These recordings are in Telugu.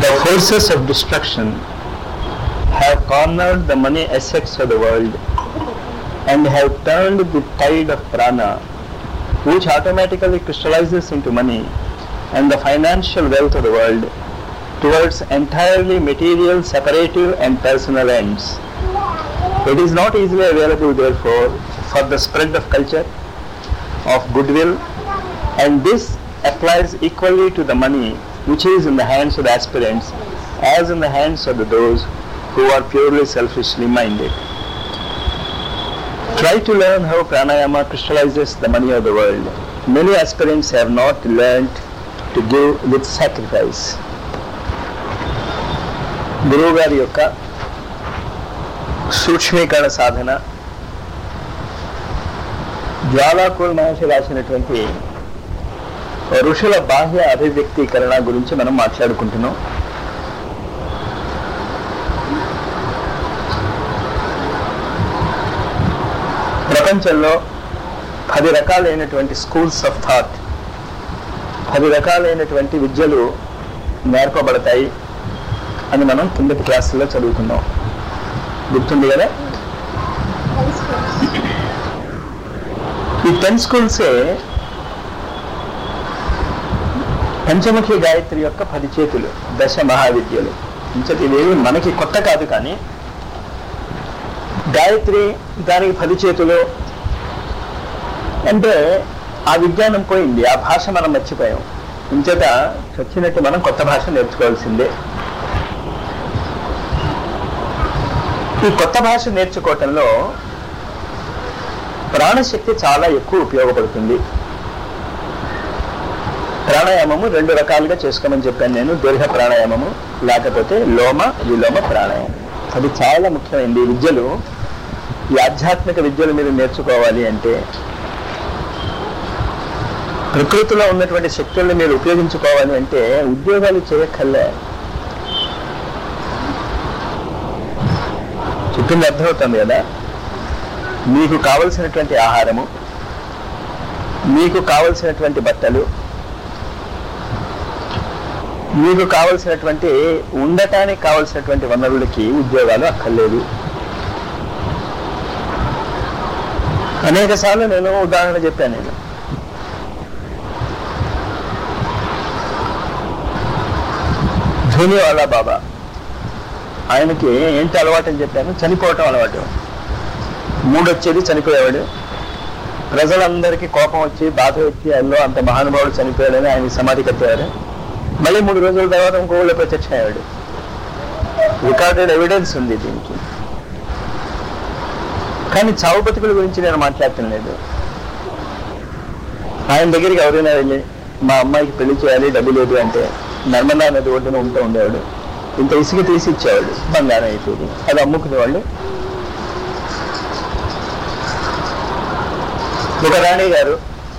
The forces of destruction have cornered the money assets of the world and have turned the tide of prana, which automatically crystallizes into money and the financial wealth of the world, towards entirely material, separative, and personal ends. It is not easily available, therefore, for the spread of culture, of goodwill, and this applies equally to the money which is in the hands of the aspirants as in the hands of the those who are purely selfishly minded. Try to learn how pranayama crystallizes the money of the world. Many aspirants have not learned to give with sacrifice. గురువు గారి యొక్క సూక్ష్మీకరణ సాధన జ్వాలాకూల్ మహర్షి రాసినటువంటి ఋషుల బాహ్య అభివ్యక్తీకరణ గురించి మనం మాట్లాడుకుంటున్నాం ప్రపంచంలో పది రకాలైనటువంటి స్కూల్స్ ఆఫ్ థాట్ పది రకాలైనటువంటి విద్యలు నేర్పబడతాయి అని మనం కిందటి క్లాసుల్లో చదువుకున్నాం గుర్తుంది కదా ఈ టెన్ స్కూల్సే పంచముఖి గాయత్రి యొక్క పది చేతులు దశ మహావిద్యలు ఇంచటి ఇవేవి మనకి కొత్త కాదు కానీ గాయత్రి దానికి పది చేతులు అంటే ఆ విజ్ఞానం పోయింది ఆ భాష మనం మర్చిపోయాం ఇంచేత వచ్చినట్టు మనం కొత్త భాష నేర్చుకోవాల్సిందే ఈ కొత్త భాష నేర్చుకోవటంలో ప్రాణశక్తి చాలా ఎక్కువ ఉపయోగపడుతుంది ప్రాణాయామము రెండు రకాలుగా చేసుకోమని చెప్పాను నేను దీర్ఘ ప్రాణాయామము లేకపోతే లోమ విలోమ ప్రాణాయామం అది చాలా ముఖ్యమైనది ఈ విద్యలు ఈ ఆధ్యాత్మిక విద్యలు మీరు నేర్చుకోవాలి అంటే ప్రకృతిలో ఉన్నటువంటి శక్తుల్ని మీరు ఉపయోగించుకోవాలి అంటే ఉద్యోగాలు చేయక్కర్లే చెప్పింది అర్థమవుతుంది కదా మీకు కావలసినటువంటి ఆహారము మీకు కావలసినటువంటి బట్టలు మీకు కావలసినటువంటి ఉండటానికి కావలసినటువంటి వనరులకి ఉద్యోగాలు అక్కర్లేదు అనేక సార్లు నేను ఉదాహరణ చెప్పాను నేను ధోనివాలా బాబా ఆయనకి ఏంటి అలవాటు అని చెప్పాను చనిపోవటం అలవాటు మూడొచ్చేది చనిపోయేవాడు ప్రజలందరికీ కోపం వచ్చి బాధ వచ్చి అల్లో అంత మహానుభావుడు చనిపోయాడని ఆయన సమాధి కట్టారు మళ్ళీ మూడు రోజుల తర్వాత ఇంకో ఊళ్ళో ప్రత్యక్షం అయ్యాడు రికార్డెడ్ ఎవిడెన్స్ ఉంది దీనికి కానీ చావు బతుకుల గురించి నేను మాట్లాడటం లేదు ఆయన దగ్గరికి ఎవరైనా వెళ్ళి మా అమ్మాయికి పెళ్లి చేయాలి డబ్బు లేదు అంటే నర్మదా నది ఒడ్డున ఉంటూ ఉండేవాడు ఇంత ఇసుక తీసి ఇచ్చేవాడు బంగారం అయిపోయింది అది అమ్ముకునేవాళ్ళు ఒక రాణి గారు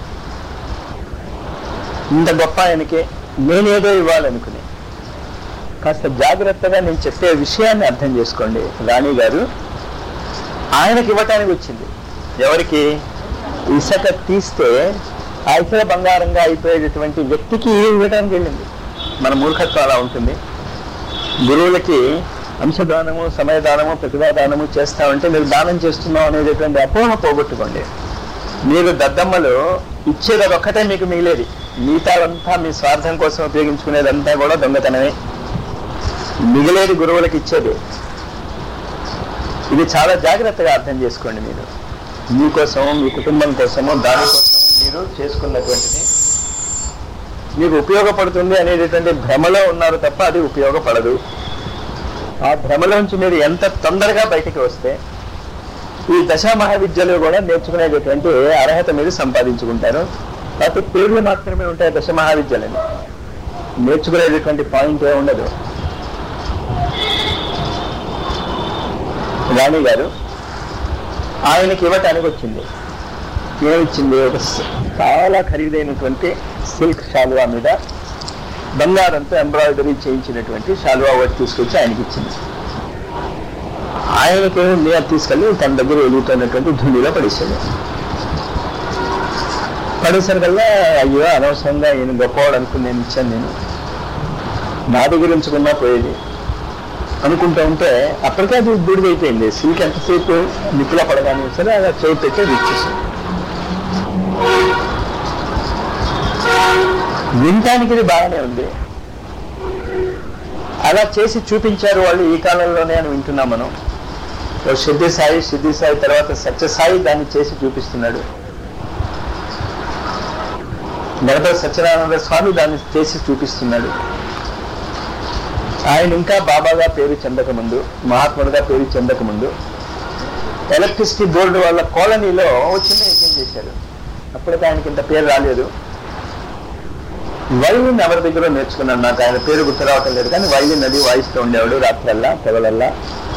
ఇంత గొప్ప ఆయనకి నేనేదో ఇవ్వాలనుకుని కాస్త జాగ్రత్తగా నేను చెప్పే విషయాన్ని అర్థం చేసుకోండి రాణి గారు ఆయనకి ఇవ్వటానికి వచ్చింది ఎవరికి ఇసుక తీస్తే ఆ ఇసుక బంగారంగా అయిపోయేటటువంటి వ్యక్తికి ఇవ్వడానికి వెళ్ళింది మన మూర్ఖత్వం అలా ఉంటుంది గురువులకి అంశదానము సమయదానము ప్రతిభాదానము చేస్తామంటే మీరు దానం చేస్తున్నాం అనేటటువంటి అపోహ పోగొట్టుకోండి మీరు దద్దమ్మలు ఇచ్చేది అదొక్కటే మీకు మిగిలేది మిగతాదంతా మీ స్వార్థం కోసం ఉపయోగించుకునేదంతా కూడా దొంగతనమే మిగిలేది గురువులకు ఇచ్చేది ఇది చాలా జాగ్రత్తగా అర్థం చేసుకోండి మీరు మీకోసం మీ కుటుంబం కోసము దానికోసం మీరు చేసుకున్నటువంటిది మీకు ఉపయోగపడుతుంది అనేటటువంటి భ్రమలో ఉన్నారు తప్ప అది ఉపయోగపడదు ఆ భ్రమలోంచి మీరు ఎంత తొందరగా బయటికి వస్తే ఈ దశా మహావిద్యలో కూడా నేర్చుకునేటటువంటి అర్హత మీరు సంపాదించుకుంటారు కాకపోతే పేర్లు మాత్రమే ఉంటాయి దశ మహావిద్యలని నేర్చుకునేటటువంటి పాయింట్ ఏ ఉండదు రాణి గారు ఆయనకి ఇవ్వటానికి వచ్చింది ఏమిచ్చింది ఒక స- చాలా ఖరీదైనటువంటి సిల్క్ శాలువా మీద బంగారంతో ఎంబ్రాయిడరీ చేయించినటువంటి శాలువా ఒకటి తీసుకొచ్చి ఆయనకి ఇచ్చింది ఆయనకి నేను తీసుకెళ్ళి తన దగ్గర వెలుగుతున్నటువంటి ధుండిలో పడేసాడు పడేసరికల్లా అయ్యో అనవసరంగా ఈయన గొప్పవాడు అనుకుని నేను ఇచ్చాను నేను నా దగ్గర ఉంచుకున్నా పోయేది అనుకుంటూ ఉంటే అప్పటికే అది బూడిద అయిపోయింది సిల్క్ ఎంతసేపు నిప్పులో పడగానే సరే అలా చేయి పెట్టి అది ఇచ్చేసింది వినటానికి ఇది బాగానే ఉంది అలా చేసి చూపించారు వాళ్ళు ఈ కాలంలోనే అని వింటున్నాం మనం ఓ సిద్ధి సాయి సిద్ధి సాయి తర్వాత సత్యసాయి దాన్ని చేసి చూపిస్తున్నాడు గణపతి సత్యనారాయణ స్వామి దాన్ని చేసి చూపిస్తున్నాడు ఆయన ఇంకా బాబాగా పేరు చెందక ముందు మహాత్ముడుగా పేరు చెందక ముందు ఎలక్ట్రిసిటీ బోర్డు వాళ్ళ కాలనీలో ఓ చిన్న యజ్ఞం చేశారు అప్పటికి ఆయనకి ఇంత పేరు రాలేదు వైలిన్ ఎవరి దగ్గర నేర్చుకున్నాను నాకు ఆయన పేరు గుర్తు రావటం లేదు కానీ వైలిన్ అది వాయిస్తూ ఉండేవాడు రాత్రల్లా తెగలల్లా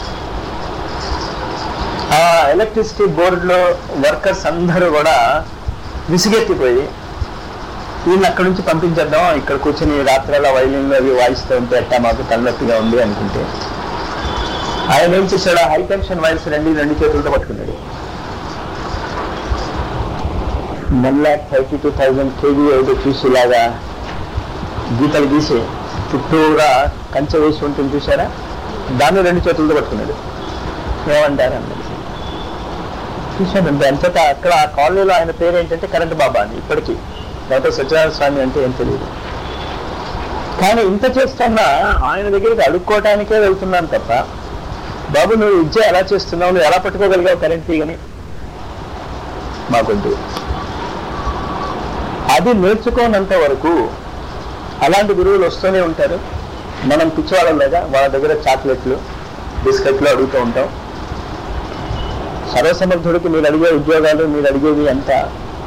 ఆ ఎలక్ట్రిసిటీ బోర్డులో వర్కర్స్ అందరూ కూడా విసిగెత్తిపోయి వీళ్ళు అక్కడి నుంచి పంపించేద్దాం ఇక్కడ కూర్చొని రాత్రల్లా వైలిన్లు అవి వాయిస్తూ ఉంటే ఎట్టా మాకు తలనొప్పిగా ఉంది అనుకుంటే ఆయన ఏం చేశాడు హై టెన్షన్ వైర్స్ రెండు రెండు చేతులతో పట్టుకున్నాడు one lakh thirty two thousand KV ఏదో చూసేలాగా గీతలు గీసి చుట్టూరా కంచె వేసి ఉంటుంది చూసారా దాన్ని రెండు చేతులతో పట్టుకున్నాడు ఏమంటారు అన్నది చూశాను అంటే అంతటా అక్కడ ఆ కాలనీలో ఆయన పేరు ఏంటంటే కరెంట్ బాబా అని ఇప్పటికీ డాక్టర్ సత్యనారాయణ స్వామి అంటే ఏం తెలియదు కానీ ఇంత చేస్తున్నా ఆయన దగ్గరికి అడుక్కోవటానికే వెళ్తున్నాను తప్ప బాబు నువ్వు విద్య ఎలా చేస్తున్నావు నువ్వు ఎలా పట్టుకోగలిగావు కరెంట్ తీగని మాకొద్దు అది నేర్చుకోనంత వరకు అలాంటి గురువులు వస్తూనే ఉంటారు మనం పిచ్చివాళ్ళలాగా వాళ్ళ దగ్గర చాక్లెట్లు బిస్కెట్లు అడుగుతూ ఉంటాం సర్వసమర్థుడికి మీరు అడిగే ఉద్యోగాలు మీరు అడిగేవి అంతా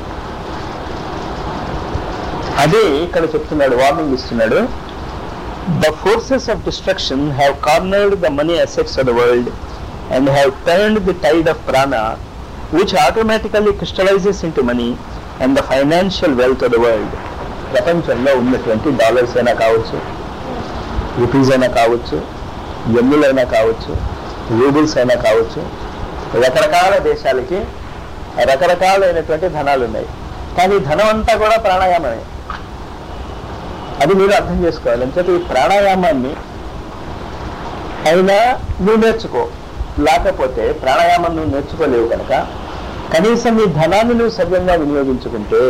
అదే ఇక్కడ చెప్తున్నాడు వార్నింగ్ ఇస్తున్నాడు the forces of destruction have cornered the money assets of the world and have turned the tide of ప్రాణ which automatically crystallizes in to money and the financial wealth of the world ప్రపంచంలో ఉన్నటువంటి డాలర్స్ అయినా కావచ్చు రూపీస్ అయినా కావచ్చు ఎమ్ములైనా కావచ్చు రూబుల్స్ అయినా కావచ్చు రకరకాల దేశాలకి రకరకాలైనటువంటి ధనాలు ఉన్నాయి కానీ ధనం అంతా కూడా ప్రాణాయామమే అది మీరు అర్థం చేసుకోవాలి అంచేత ఈ ప్రాణాయామాన్ని అయినా నువ్వు నేర్చుకో లేకపోతే ప్రాణాయామం నువ్వు నేర్చుకోలేవు కనుక కనీసం నీ ధనాన్ని నువ్వు సవ్యంగా వినియోగించుకుంటే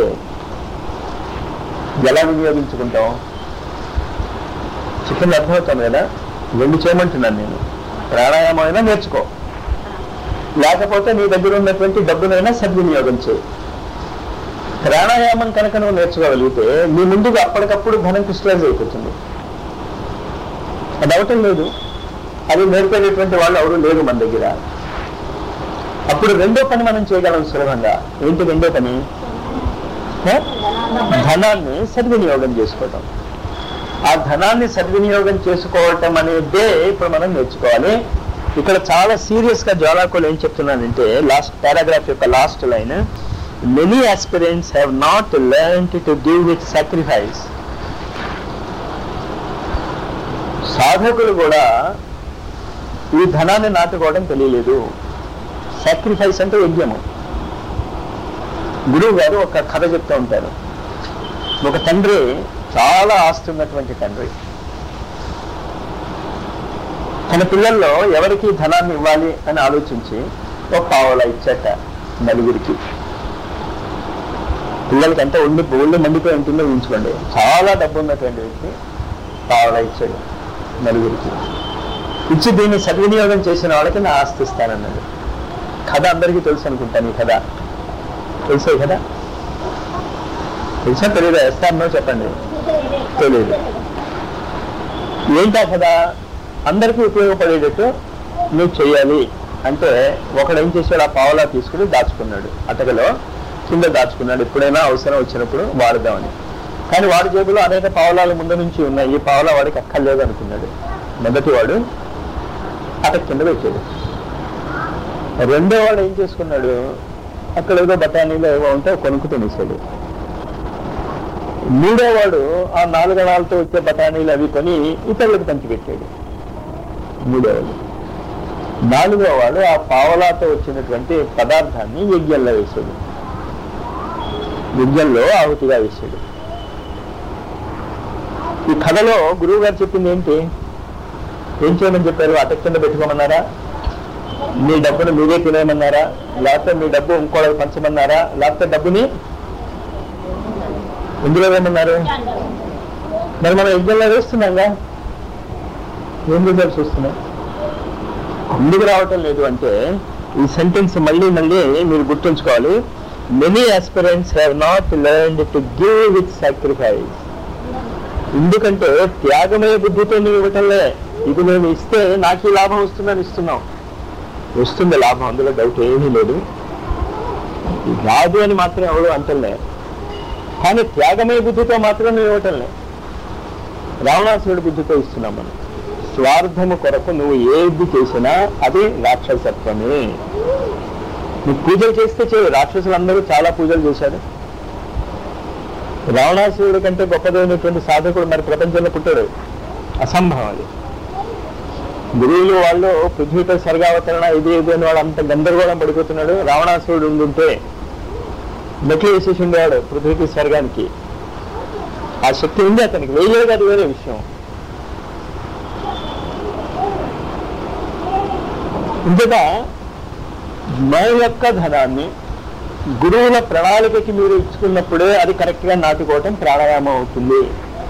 ఎలా వినియోగించుకుంటావు చెప్పింది అర్థమవుతాను కదా రెండు చేయమంటున్నాను నేను ప్రాణాయామం అయినా నేర్చుకో లేకపోతే నీ దగ్గర ఉన్నటువంటి డబ్బునైనా సద్వినియోగం చేయి ప్రాణాయామం కనుక నువ్వు నేర్చుకోగలిగితే నీ ముందుకు అప్పటికప్పుడు ధనం క్రిస్టలైజ్ అయిపోతుంది అది అవటం లేదు అది నేర్పేటటువంటి వాళ్ళు ఎవరు లేరు మన దగ్గర అప్పుడు రెండో పని మనం చేయగలం సులభంగా ఏంటి రెండో పని ఏ? ధనాన్ని సద్వినియోగం చేసుకోవటం ఆ ధనాన్ని సద్వినియోగం చేసుకోవటం అనేదే ఇప్పుడు మనం నేర్చుకోవాలి ఇక్కడ చాలా సీరియస్ గా జ్వాలాకులు ఏం చెప్తున్నానంటే లాస్ట్ పారాగ్రాఫ్ యొక్క last line many aspirants have not learn to give with sacrifice సాధకులు కూడా ఈ ధనాన్ని నాటుకోవడం తెలియలేదు సాక్రిఫైస్ అంటే యజ్ఞము గురువు గారు ఒక కథ చెప్తూ ఉంటారు ఒక తండ్రి చాలా ఆస్తి ఉన్నటువంటి తండ్రి తన పిల్లల్లో ఎవరికి ధనాన్ని ఇవ్వాలి అని ఆలోచించి ఒక పావలా ఇచ్చాట నలుగురికి పిల్లలకి ఎంత ఉండి ఒళ్ళు మండిపోయి ఉంటుందో ఊహించుకోండి చాలా డబ్బు ఉన్నటువంటి వ్యక్తి పావలా ఇచ్చాడు నలుగురికి ఇచ్చి దీన్ని సద్వినియోగం చేసిన వాళ్ళకి నా ఆస్తి ఇస్తానన్నాడు కథ అందరికీ తెలుసు అనుకుంటాను ఈ కథ తెలుసే కదా తెలుసా తెలియదా వేస్తానో చెప్పండి తెలియదు ఏంటా కదా అందరికీ ఉపయోగపడేటట్టు నువ్వు చేయాలి అంటే ఒకడు ఏం చేశాడు ఆ పావలా తీసుకుని దాచుకున్నాడు అతగలో కింద దాచుకున్నాడు ఎప్పుడైనా అవసరం వచ్చినప్పుడు వాడదామని కానీ వాడి జేబులో అనేక పావలాలు ముందు నుంచి ఉన్నాయి ఈ పావలా వాడికి అక్కర్లేదు అనుకున్నాడు మొదటి వాడు అతని కింద పెట్టాడు రెండో వాడు ఏం చేసుకున్నాడు అక్కడ ఏదో బఠానీలో ఏవో ఉంటే కొనుక్కు తినేసాడు మూడో వాడు ఆ నాలుగణాలతో వచ్చే బఠానీలు అవి కొని ఇతరులకు పంచిపెట్టాడు మూడోవాడు నాలుగో వాడు ఆ పావలాతో వచ్చినటువంటి పదార్థాన్ని యజ్ఞంలో వేశాడు యజ్ఞంలో ఆహుతిగా వేశాడు ఈ కథలో గురువు గారు చెప్పింది ఏంటి ఏం చేయమని చెప్పారు అటక్ కింద పెట్టుకోమన్నారా మీ డబ్బును మీరే తినేయమన్నారా లేకపోతే మీ డబ్బు ఇంకోళ్ళకి పంచమన్నారా లేకపోతే డబ్బుని ఎందులో వేయమన్నారు మరి మనం ఎగ్జామ్లో వేస్తున్నాంగా ఏం రిజల్ట్స్ వస్తున్నాయి ఎందుకు రావటం లేదు అంటే ఈ సెంటెన్స్ మళ్ళీ మళ్ళీ మీరు గుర్తుంచుకోవాలి many aspirants have not learned to give with sacrifice ఎందుకంటే త్యాగమయ బుద్ధితో నువ్వు ఇవ్వటంలే ఇది నేను ఇస్తే నాకు ఈ లాభం వస్తుందని ఇస్తున్నాం వస్తుంది లాభం అందులో డౌట్ ఏమీ లేదు రాదు అని మాత్రం ఎవరు అంటలే కానీ త్యాగమయ బుద్ధితో మాత్రం నువ్వు ఇవ్వటంలే రావణాసురుడి బుద్ధితో ఇస్తున్నాం మనం స్వార్థము కొరకు నువ్వు ఏది చేసినా అది రాక్షసత్వమే నువ్వు పూజలు చేస్తే చేయు రాక్షసులందరూ చాలా పూజలు చేశారు రావణాసురుడు కంటే గొప్పదైనటువంటి సాధకుడు మరి ప్రపంచంలో పుట్టాడు అసంభవం అది గురువులు వాళ్ళు పృథ్వీపై స్వర్గావతరణ ఇది ఇది అని వాడు అంత గందరగోళం పడిపోతున్నాడు రావణాసురుడు ఉండుంటే మెట్లు వేసేసి ఉండేవాడు పృథ్వీకి స్వర్గానికి ఆ శక్తి ఉంది అతనికి వేయలేదు అది వేరే విషయం ఇంతగా మన యొక్క ధనాన్ని గురువుల ప్రణాళికకి మీరు ఇచ్చుకున్నప్పుడే అది కరెక్ట్గా నాటుకోవటం ప్రాణాయామం అవుతుంది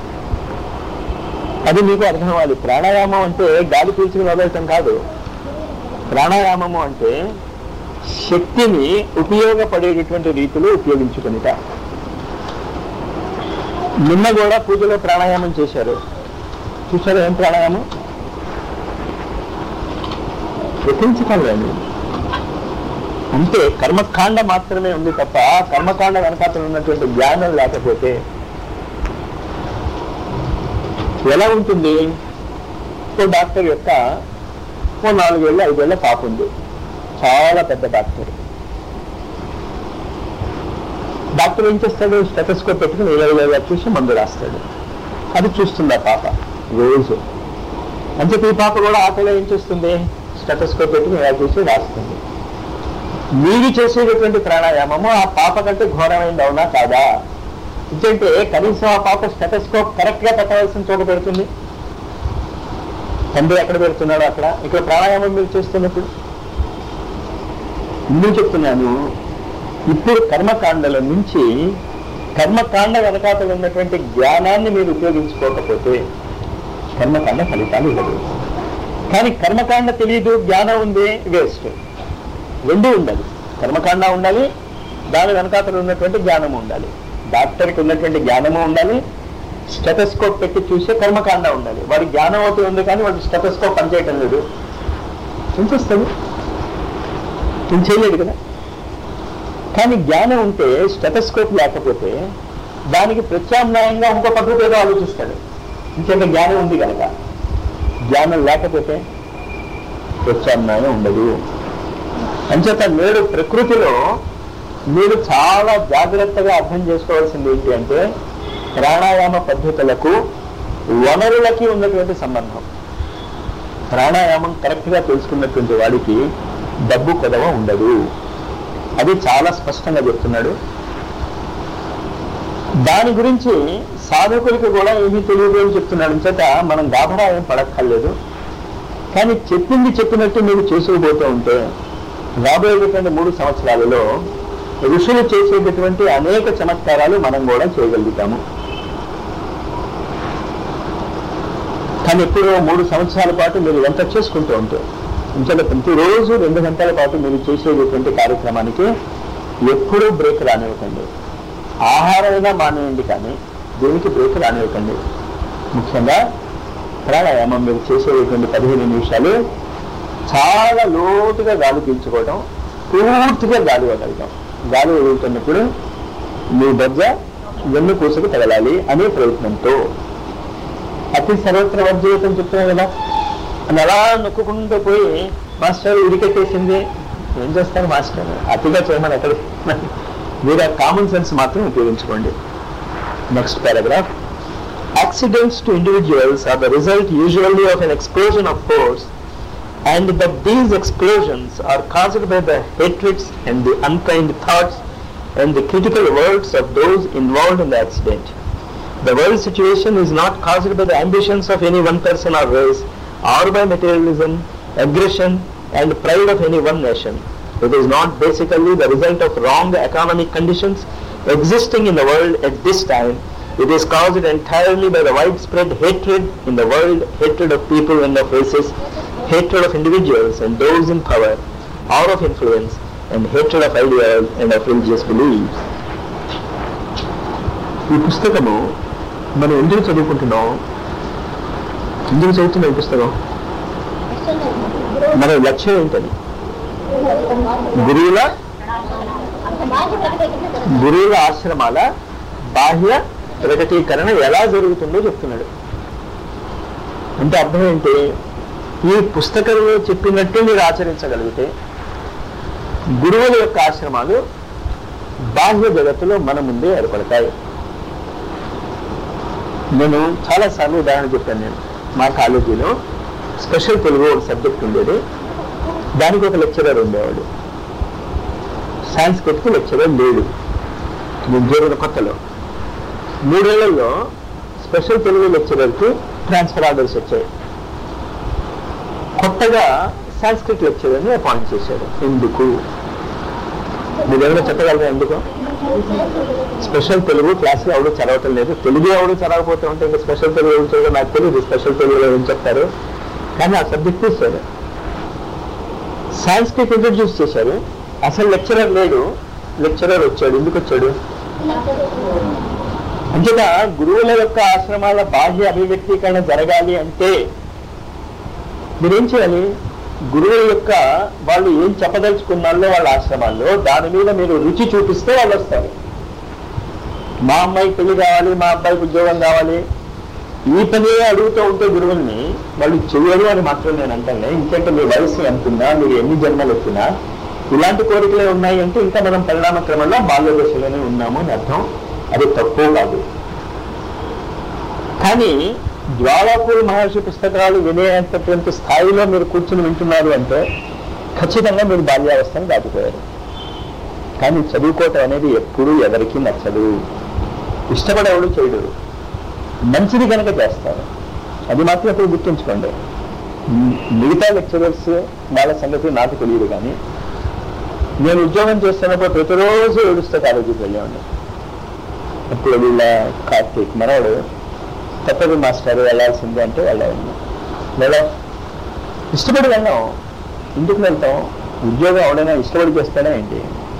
అది మీకు అర్థం అవ్వాలి ప్రాణాయామం అంటే గాలి పీల్చుకుని వదలటం కాదు ప్రాణాయామము అంటే శక్తిని ఉపయోగపడేటటువంటి రీతిలో ఉపయోగించుకునిట నిన్న కూడా పూజలో ప్రాణాయామం చేశారు చూసారు ఏం ప్రాణాయామం ప్రపంచకం లేదు అంటే కర్మకాండ మాత్రమే ఉంది తప్ప కర్మకాండ వెనకాతలు ఉన్నటువంటి జ్ఞానం లేకపోతే ఎలా ఉంటుంది ఓ డాక్టర్ యొక్క ఓ నాలుగేళ్ళు ఐదేళ్ల పాప ఉంది చాలా పెద్ద డాక్టర్ డాక్టర్ ఏం చేస్తాడు స్టెటస్కోప్ పెట్టుకుని ఇలా చూసి మందు రాస్తాడు అది చూస్తుంది ఆ పాప రోజు అంటే ఈ పాప కూడా ఆటలో ఏం చేస్తుంది స్టెటస్కోప్ పెట్టుకుని ఇలా చూసి రాస్తుంది మీరు చేసేటటువంటి ప్రాణాయామము ఆ పాప కంటే ఘోరమైంది అవునా కాదా ఎందుకంటే కనీసం ఆ పాప స్టెటస్కోప్ కరెక్ట్ గా పెట్టవలసిన చోట పెడుతుంది తండ్రి ఎక్కడ పెడుతున్నాడు అక్కడ ఇక్కడ ప్రాణాయామం మీరు చేస్తున్నప్పుడు ఎందుకు చెప్తున్నాను ఇప్పుడు కర్మకాండల నుంచి కర్మకాండ వెనకాతలు ఉన్నటువంటి జ్ఞానాన్ని మీరు ఉపయోగించుకోకపోతే కర్మకాండ ఫలితాలు ఇవ్వదు కానీ కర్మకాండ తెలియదు జ్ఞానం ఉంది వేస్ట్ రెండూ ఉండాలి కర్మకాండ ఉండాలి దాని వెనకాతలు ఉన్నటువంటి జ్ఞానము ఉండాలి డాక్టర్కి ఉన్నటువంటి జ్ఞానము ఉండాలి స్టెటస్కోప్ పెట్టి చూసే కర్మకాండ ఉండాలి వాడి జ్ఞానం అవుతూ ఉంది కానీ వాడి స్టెటస్కోప్ పనిచేయటం లేదు ఎంత వస్తుంది నేను చేయలేదు కదా కానీ జ్ఞానం ఉంటే స్టెటస్కోప్ లేకపోతే దానికి ప్రత్యామ్నాయంగా ఇంకో పద్ధతి ఏదో ఆలోచిస్తాడు ఇంకేంత జ్ఞానం ఉంది కనుక జ్ఞానం లేకపోతే ప్రత్యామ్నాయం ఉండదు అంచేత నేడు ప్రకృతిలో మీరు చాలా జాగ్రత్తగా అర్థం చేసుకోవాల్సింది ఏంటి అంటే ప్రాణాయామ పద్ధతులకు వనరులకి ఉన్నటువంటి సంబంధం ప్రాణాయామం కరెక్ట్గా తెలుసుకున్నటువంటి వాడికి డబ్బు కొదవ ఉండదు అది చాలా స్పష్టంగా చెప్తున్నాడు దాని గురించి సాధకులకి కూడా ఏమీ తెలియదు అని చెప్తున్నాడు చేత మనం గాభరా ఏం పడక్కర్లేదు కానీ చెప్పింది చెప్పినట్టు మీరు చేసుకుపోతూ ఉంటే రాబోయేటటువంటి మూడు సంవత్సరాలలో ఋషులు చేసేటటువంటి అనేక చమత్కారాలు మనం కూడా చేయగలుగుతాము కానీ ఎప్పుడో మూడు సంవత్సరాల పాటు మీరు ఎంత చేసుకుంటూ ఉంటే ఇంకా ప్రతిరోజు రెండు గంటల పాటు మీరు చేసేటటువంటి కార్యక్రమానికి ఎప్పుడూ బ్రేక్ రానివ్వకండి ఆహారమైనా మానేయండి కానీ దేనికి బ్రేక్ రానివ్వకండి ముఖ్యంగా ప్రాణాయామం మీరు చేసేటటువంటి పదిహేను నిమిషాలు చాలా లోతుగా గాలి పీల్చుకోవడం పూర్తిగా గాలి వదలటం గాలి వదులుతున్నప్పుడు మీ బొజ్జ వెన్ను పూసకు తగలాలి అనే ప్రయత్నంతో అతి సర్వత్ర వర్జీవితం చెప్తున్నాం కదా అని అలా నొక్కుంటూ పోయి మాస్టర్ ఉడికెట్టేసింది ఏం చేస్తారు మాస్టర్ అతిగా చేయమని ఎక్కడ మీరు కామన్ సెన్స్ మాత్రం ఉపయోగించుకోండి next paragraph Accidents to individuals are the result usually of an explosion of force and that these explosions are caused by the hatreds and the unkind thoughts and the critical words of those involved in the accident. The world situation is not caused by the ambitions of any one person or race, or by materialism, aggression, and pride of any one nation. It is not basically the result of wrong economic conditions existing in the world at this time. It is caused entirely by the widespread hatred in the world, hatred of people and of races, hatred of individuals and those in power, or of influence, and hatred of ideas and of religious beliefs. ఈ పుస్తకము మనం ఎందుకు చదువుకుంటున్నాం ఎందుకు చదువుతున్నాం ఈ పుస్తకం మన లక్ష్యం ఏంటది గురువుల గురువుల ఆశ్రమాల బాహ్య ప్రకటీకరణ ఎలా జరుగుతుందో చెప్తున్నాడు అంటే అర్థం ఏంటి ఈ పుస్తకంలో చెప్పినట్టు మీరు ఆచరించగలిగితే గురువుల యొక్క ఆశ్రమాలు బాహ్య జగత్తులో మన ముందే ఏర్పడతాయి నేను చాలాసార్లు ఉదాహరణ చెప్పాను నేను మా కాలేజీలో స్పెషల్ తెలుగు ఒక సబ్జెక్ట్ ఉండేది దానికి ఒక లెక్చరర్ ఉండేవాడు సాంస్క్రిట్కి లెక్చరర్ లేడు నేను చేరిన కొత్తలో మూడేళ్లలో స్పెషల్ తెలుగు లెక్చరర్కి ట్రాన్స్ఫర్ ఆర్డర్స్ వచ్చాయి కొత్తగా సాంస్క్రిట్ లెక్చరర్ని అపాయింట్ చేశాడు ఎందుకు మీరు ఏమైనా చెప్పగలరా ఎందుకు స్పెషల్ తెలుగు క్లాసులు ఎవరు చదవటం లేదు తెలుగు ఎవరు చదవకపోతే ఉంటే ఇంకా స్పెషల్ తెలుగు ఎవరు చదవడం నాకు తెలియదు స్పెషల్ తెలుగులో ఏం చెప్తారు కానీ ఆ సబ్జెక్ట్ తీశారు సాంస్క్రిట్ ఇంట్రడ్యూస్ చేశారు అసలు లెక్చరర్ లేడు లెక్చరర్ వచ్చాడు ఎందుకు వచ్చాడు అంచేత గురువుల యొక్క ఆశ్రమాల బాహ్య అభివ్యక్తీకరణ జరగాలి అంటే మీరేం చేయాలి గురువుల యొక్క వాళ్ళు ఏం చెప్పదలుచుకున్నారో వాళ్ళ ఆశ్రమాల్లో దాని మీద మీరు రుచి చూపిస్తే వాళ్ళు వస్తారు మా అమ్మాయికి పెళ్లి కావాలి మా అబ్బాయికి ఉద్యోగం కావాలి ఈ పని అడుగుతూ ఉంటే గురువుల్ని వాళ్ళు చెయ్యరు అని మాత్రం నేను అంటాను ఇంకంటే మీ వయసు ఎంతున్నా మీరు ఎన్ని జన్మలు వచ్చినా ఇలాంటి కోరికలే ఉన్నాయి అంటే ఇంకా మనం పరిణామ క్రమంలో బాల్య దశలోనే ఉన్నాము అని అర్థం అది తప్పు కాదు కానీ జ్వాలాపూర్ మహర్షి పుస్తకాలు వినేంతటువంటి స్థాయిలో మీరు కూర్చుని వింటున్నారు అంటే ఖచ్చితంగా మీరు బాల్యావస్థను దాటిపోయారు కానీ చదువుకోవటం అనేది ఎప్పుడూ ఎవరికీ నచ్చదు ఇష్టపడేవాడు చేయడు మంచిది కనుక చేస్తారు అది మాత్రం ఎప్పుడు గుర్తుంచుకోండి మ్, మిగతా లెక్చరర్స్ వాళ్ళ సంగతి నాకు తెలియదు కానీ నేను ఉద్యోగం చేస్తున్నప్పుడు ప్రతిరోజు ఏడుస్తే కాలేజీకి వెళ్ళేవాడిని అప్పుడు వీళ్ళ కార్తీక్ మనవాడు తప్పదు మాస్టర్ వెళ్ళాల్సిందే అంటే వెళ్ళాలి వెళ్ళ ఇష్టపడి వెళ్ళాం ఎందుకు వెళ్తాం ఉద్యోగం ఎవడైనా ఇష్టపడి చేస్తాడా ఏంటి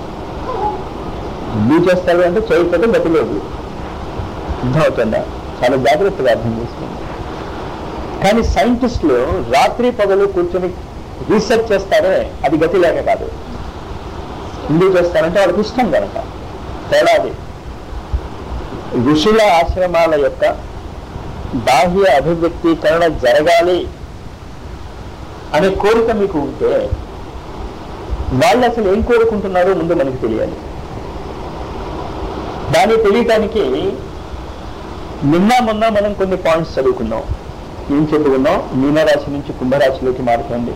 ఎందుకు చేస్తారు అంటే చేయకపోతే గతిలేదు అర్థమవుతుందా చాలా జాగ్రత్తగా అర్థం చేసుకోండి కానీ సైంటిస్టులు రాత్రి పగలు కూర్చొని రీసెర్చ్ చేస్తారే అది గతి లేక కాదు ఎందుకు చేస్తారంటే వాళ్ళకి ఇష్టం కనుక తేడా అది ఋషుల ఆశ్రమాల యొక్క బాహ్య అభివ్యక్తీకరణ జరగాలి అనే కోరిక మీకు ఉంటే వాళ్ళు అసలు ఏం కోరుకుంటున్నారో ముందు మనకి తెలియాలి దాన్ని తెలియటానికి నిన్న మొన్న మనం కొన్ని పాయింట్స్ చదువుకున్నాం ఏం చెప్పుకున్నాం మీనరాశి నుంచి కుంభరాశిలోకి మారుతుంది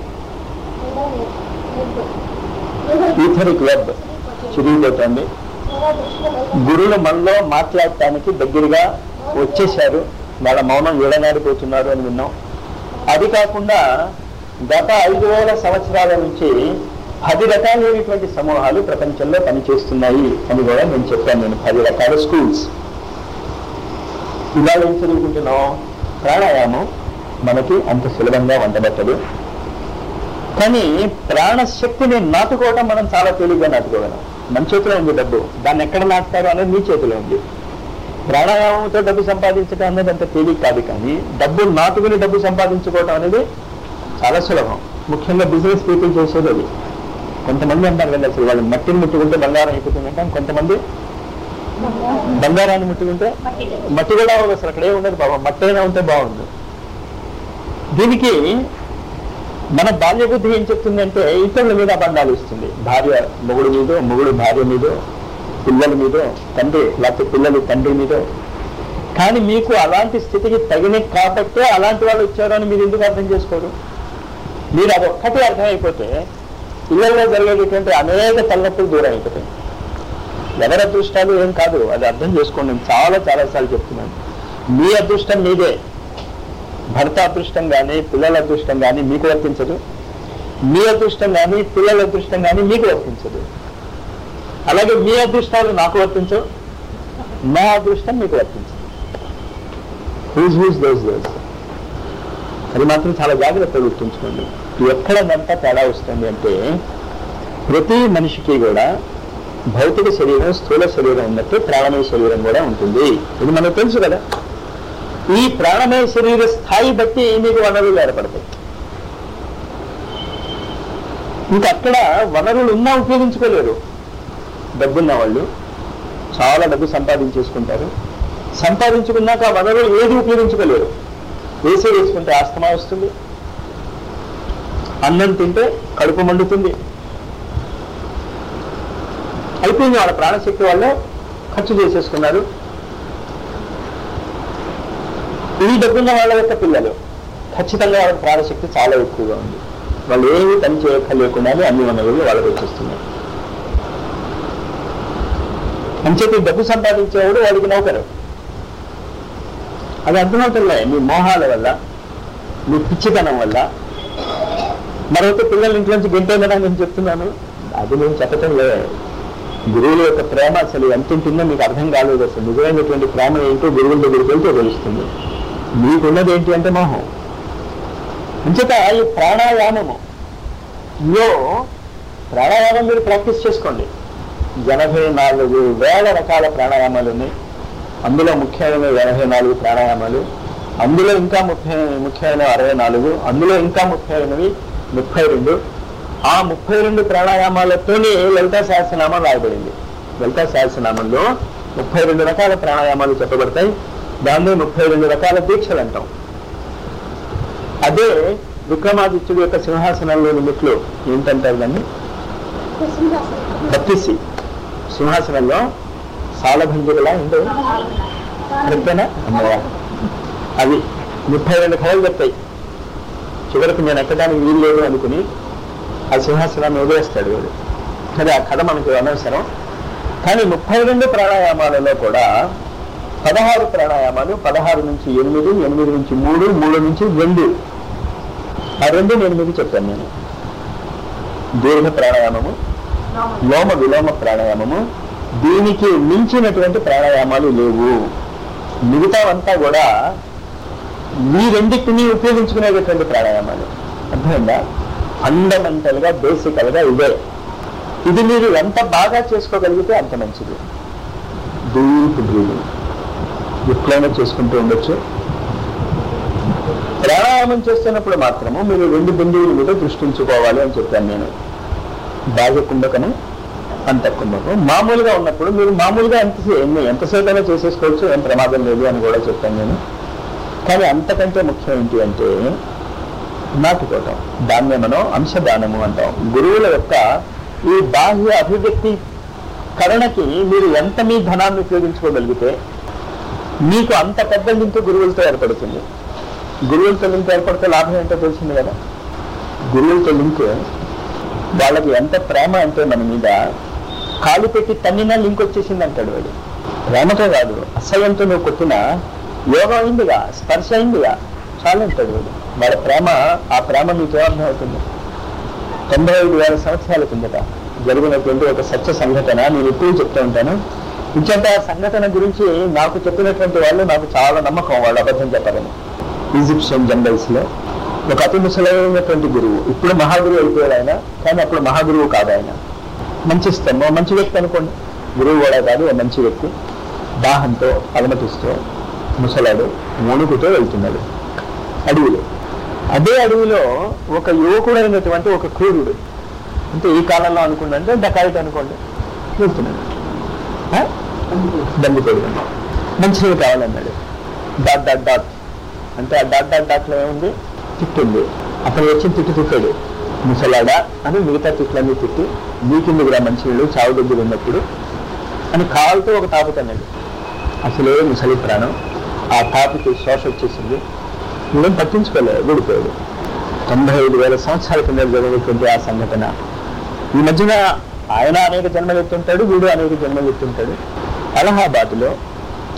ఈథరిక్ వెబ్ చిరిగిపోతుంది గురువులు మనలో మాట్లాడటానికి దగ్గరగా వచ్చేశారు వాళ్ళ మౌనం విడనాడిపోతున్నారు అని విన్నాం అది కాకుండా గత ఐదు వేల సంవత్సరాల నుంచి పది రకాలైనటువంటి సమూహాలు ప్రపంచంలో పనిచేస్తున్నాయి అని కూడా నేను చెప్పాను నేను పది రకాల స్కూల్స్ ఇవాళ ఏం చదువుకుంటున్నాం ప్రాణాయామం మనకి అంత సులభంగా వంటబట్టదు కానీ ప్రాణశక్తిని నాటుకోవడం మనం చాలా తేలిగ్గా నాటుకోగలం మన చేతిలో ఉంది డబ్బు దాన్ని ఎక్కడ నాటుతారో అనేది మీ చేతిలో ఉంది ప్రాణాయామంతో డబ్బు సంపాదించడం అనేది అంత తేలిక కాదు కానీ డబ్బు నాటుకుని డబ్బు సంపాదించుకోవడం అనేది చాలా సులభం ముఖ్యంగా బిజినెస్ పీపుల్ చేసేది అది కొంతమంది అంటారు కదా అసలు వాళ్ళు మట్టిని ముట్టుకుంటే బంగారం అయిపోతుంది అంటాం కొంతమంది బంగారాన్ని ముట్టుకుంటే మట్టి కూడా అవ్వదు అసలు అక్కడే ఉండదు బాబా మట్టి అయినా ఉంటే బాగుంది దీనికి మన బాల్య బుద్ధి ఏం చెప్తుందంటే ఇతరుల మీద అబంధాలు ఇస్తుంది భార్య మొగుడు మీదో మొగుడు భార్య మీదో పిల్లల మీదో తండ్రి లేకపోతే పిల్లలు తండ్రి మీదో కానీ మీకు అలాంటి స్థితికి తగిన కాబట్టే అలాంటి వాళ్ళు వచ్చారు అని మీరు ఎందుకు అర్థం చేసుకోరు మీరు అది ఒక్కటి అర్థమైపోతే పిల్లల్లో జరిగేటటువంటి అనేక తలనొప్పులు దూరం అయిపోతాయి ఎవరి అదృష్టాలు ఏం కాదు అది అర్థం చేసుకోండి నేను చాలా చాలా సార్లు చెప్తున్నాను మీ అదృష్టం మీదే భర్త అదృష్టం కానీ పిల్లల అదృష్టం కానీ మీకు వర్తించదు మీ అదృష్టం కానీ పిల్లల అదృష్టం కానీ మీకు వర్తించదు అలాగే మీ అదృష్టాలు నాకు వర్తించవు నా అదృష్టం మీకు వర్తించదు హూజ్ హూజ్ దోస్ దోస్ అది మాత్రం చాలా జాగ్రత్తగా గుర్తుంచుకోండి ఎక్కడదంతా తేడా వస్తుంది అంటే ప్రతి మనిషికి కూడా భౌతిక శరీరం స్థూల శరీరం ఉన్నట్టు ప్రాణమయ శరీరం కూడా ఉంటుంది ఇది మనకు తెలుసు కదా ఈ ప్రాణమయ శరీర స్థాయి బట్టి మీకు వనరులు ఏర్పడతాయి ఇంకా అక్కడ వనరులు ఉన్నా ఉపయోగించుకోలేరు డబ్బున్న వాళ్ళు చాలా డబ్బు సంపాదించేసుకుంటారు సంపాదించుకున్నాక ఆ వనరులు ఏది ఉపయోగించుకోలేరు వేసే వేసుకుంటే ఆస్తమా వస్తుంది అన్నం తింటే కడుపు మండుతుంది అయిపోయింది వాళ్ళ ప్రాణశక్తి వాళ్ళు ఖర్చు చేసేసుకున్నారు ఈ డబ్బున్న వాళ్ళ యొక్క పిల్లలు ఖచ్చితంగా వాళ్ళ ప్రాణశక్తి చాలా ఎక్కువగా ఉంది వాళ్ళు ఏమి పని చేయక్కర్లేకుండానే అన్ని వనరులు వాళ్ళకి వచ్చేస్తున్నాయి అంచేత డబ్బు సంపాదించేవాడు వాడికి నౌకరు అది అర్థమవుతుందిలే మీ మోహాల వల్ల మీ పిచ్చితనం వల్ల మరొక పిల్లల ఇంట్లోంచి గెంటేనని నేను చెప్తున్నాను అది నేను చెప్పటం లే గురువుల యొక్క ప్రేమ అసలు ఎంత ఉంటుందో మీకు అర్థం కాలేదు అసలు నిజమైనటువంటి ప్రేమ ఏంటో గురువుల దగ్గరికి వెళ్తే తెలుస్తుంది మీకున్నది ఏంటి అంటే మోహం అంచేత ఈ ప్రాణాయామము లో ప్రాణాయామం మీరు ప్రాక్టీస్ చేసుకోండి ఎనభై నాలుగు వేల రకాల ప్రాణాయామాలు ఉన్నాయి అందులో ముఖ్యమైన ఎనభై నాలుగు ప్రాణాయామాలు అందులో ఇంకా ముఖ్య ముఖ్యమైన అరవై నాలుగు అందులో ఇంకా ముఖ్యమైనవి ముప్పై రెండు ఆ ముప్పై రెండు ప్రాణాయామాలతోనే లలితా సహస్రనామం రాయబడింది లలితా సహస్రనామంలో ముప్పై రెండు రకాల ప్రాణాయామాలు చెప్పబడతాయి దాన్ని ముప్పై రెండు రకాల దీక్షలు అంటాం అదే విక్రమాదిత్యుడి యొక్క సింహాసనంలోని మెట్లు ఏంటంటారు దాన్ని బత్తిసి సింహాసనంలో సాలభంజులా ఉండే కరెక్టేనా అమ్మయ్య. అవి ముప్పై రెండు కథలు చెప్తాయి చివరికి నేను ఎక్కడానికి వీలు లేదు అనుకుని ఆ సింహాసనాన్ని వదిలేస్తాడు వీడు కానీ ఆ కథ మనకు అనవసరం కానీ ముప్పై రెండు ప్రాణాయామాలలో కూడా పదహారు ప్రాణాయామాలు పదహారు నుంచి ఎనిమిది ఎనిమిది నుంచి మూడు మూడు నుంచి రెండు ఆ రెండు నేను మీకు చెప్పాను నేను దీర్ఘ ప్రాణాయామము లోమ విలోమ ప్రాణాయామము దీనికి మించినటువంటి ప్రాణాయామాలు లేవు మిగతావంతా కూడా ఈ రెండింటిని ఉపయోగించుకునేటటువంటి ప్రాణాయామాలు అర్థమైందా ఫండమెంటల్ గా బేసికల్ గా ఇదే ఇది మీరు ఎంత బాగా చేసుకోగలిగితే అంత మంచిది డీప్ బ్రీదింగ్ ఎప్పుడైనా చేసుకుంటూ ఉండొచ్చు ప్రాణాయామం చేస్తున్నప్పుడు మాత్రము మీరు రెండు బిందువుల మీద దృష్టించుకోవాలి అని చెప్పాను నేను బాహ్య కుంభకము అంత కుంభకం మామూలుగా ఉన్నప్పుడు మీరు మామూలుగా ఎంత ఎన్ని ఎంతసేపు అయినా చేసేసుకోవచ్చు ఏం ప్రమాదం లేదు అని కూడా చెప్పాను నేను కానీ అంతకంటే ముఖ్యం ఏంటి అంటే నాటుకోవటం దాన్నే మనం అంశదానము అంటాం గురువుల యొక్క ఈ బాహ్య అభివ్యక్తి కరణకి మీరు ఎంత మీ ధనాన్ని ఉపయోగించుకోగలిగితే మీకు అంత పెద్ద లింక్ గురువులతో ఏర్పడుతుంది గురువులతో లింక్ ఏర్పడితే లాభం ఏంటో తెలిసింది కదా గురువులతో లింక్ వాళ్ళకి ఎంత ప్రేమ అంటే మన మీద కాలు పెట్టి తన్నినా లింక్ వచ్చేసింది అంటాడు వాడు ప్రేమతో కాదు అసహ్యంతో నువ్వు కొట్టినా యోగం అయిందిగా స్పర్శ అయిందిగా చాలా అంటాడు వాడు వాళ్ళ ప్రేమ ఆ ప్రేమ మీకు ఏమర్థం అవుతుంది తొంభై ఐదు వేల సంవత్సరాల కిందట జరిగినటువంటి ఒక సత్య సంఘటన నేను ఎప్పుడు చెప్తూ ఉంటాను ఇంకంత ఆ సంఘటన గురించి నాకు చెప్పినటువంటి వాళ్ళు నాకు చాలా నమ్మకం వాళ్ళు అబద్ధం చెప్పారని ఈజిప్షియన్ జనరల్స్ లో ఒక అతి ముసలైనటువంటి గురువు ఇప్పుడు మహాగురువు అయిపోయాడు ఆయన కానీ అప్పుడు మహాగురువు కాదు ఆయన మంచి స్తంభం మంచి వ్యక్తి అనుకోండి గురువు కూడా కాదు ఓ మంచి వ్యక్తి దాహంతో అలమటిస్తూ ముసలాడు మూనుకుతో వెళ్తున్నాడు అడవిలో అదే అడవిలో ఒక యువకుడైనటువంటి ఒక క్రూరుడు అంటే ఈ కాలంలో అనుకోండి అంటే డకాయిట్ అనుకోండి వెళ్తున్నాడు ఆ? దండిపోయి మంచినీళ్ళు కావాలన్నాడు డాట్ డాట్ డాట్ అంటే ఆ డాట్ డాట్ డాట్లో ఏముంది తిట్టుంది అతను వచ్చి తిట్టు తిట్టాడు ముసలాడా అని మిగతా తిట్లన్నీ తిట్టి నీకెందుకు రా మంచినీళ్ళు చావు దగ్గర ఉన్నప్పుడు అని కాలుతో ఒక తాపుతన్నాడు అసలే ముసలి ప్రాణం ఆ తాపుకి శ్వాస వచ్చేసింది నువ్వేం పట్టించుకోలేదు ఊడిపోయాడు తొంభై ఐదు వేల సంవత్సరాల కింద జరిగినటువంటి ఆ సంఘటన ఈ మధ్యన ఆయన అనేక జన్మలు ఎత్తుంటాడు వీడు అనేక జన్మలు ఎత్తుంటాడు అలహాబాద్లో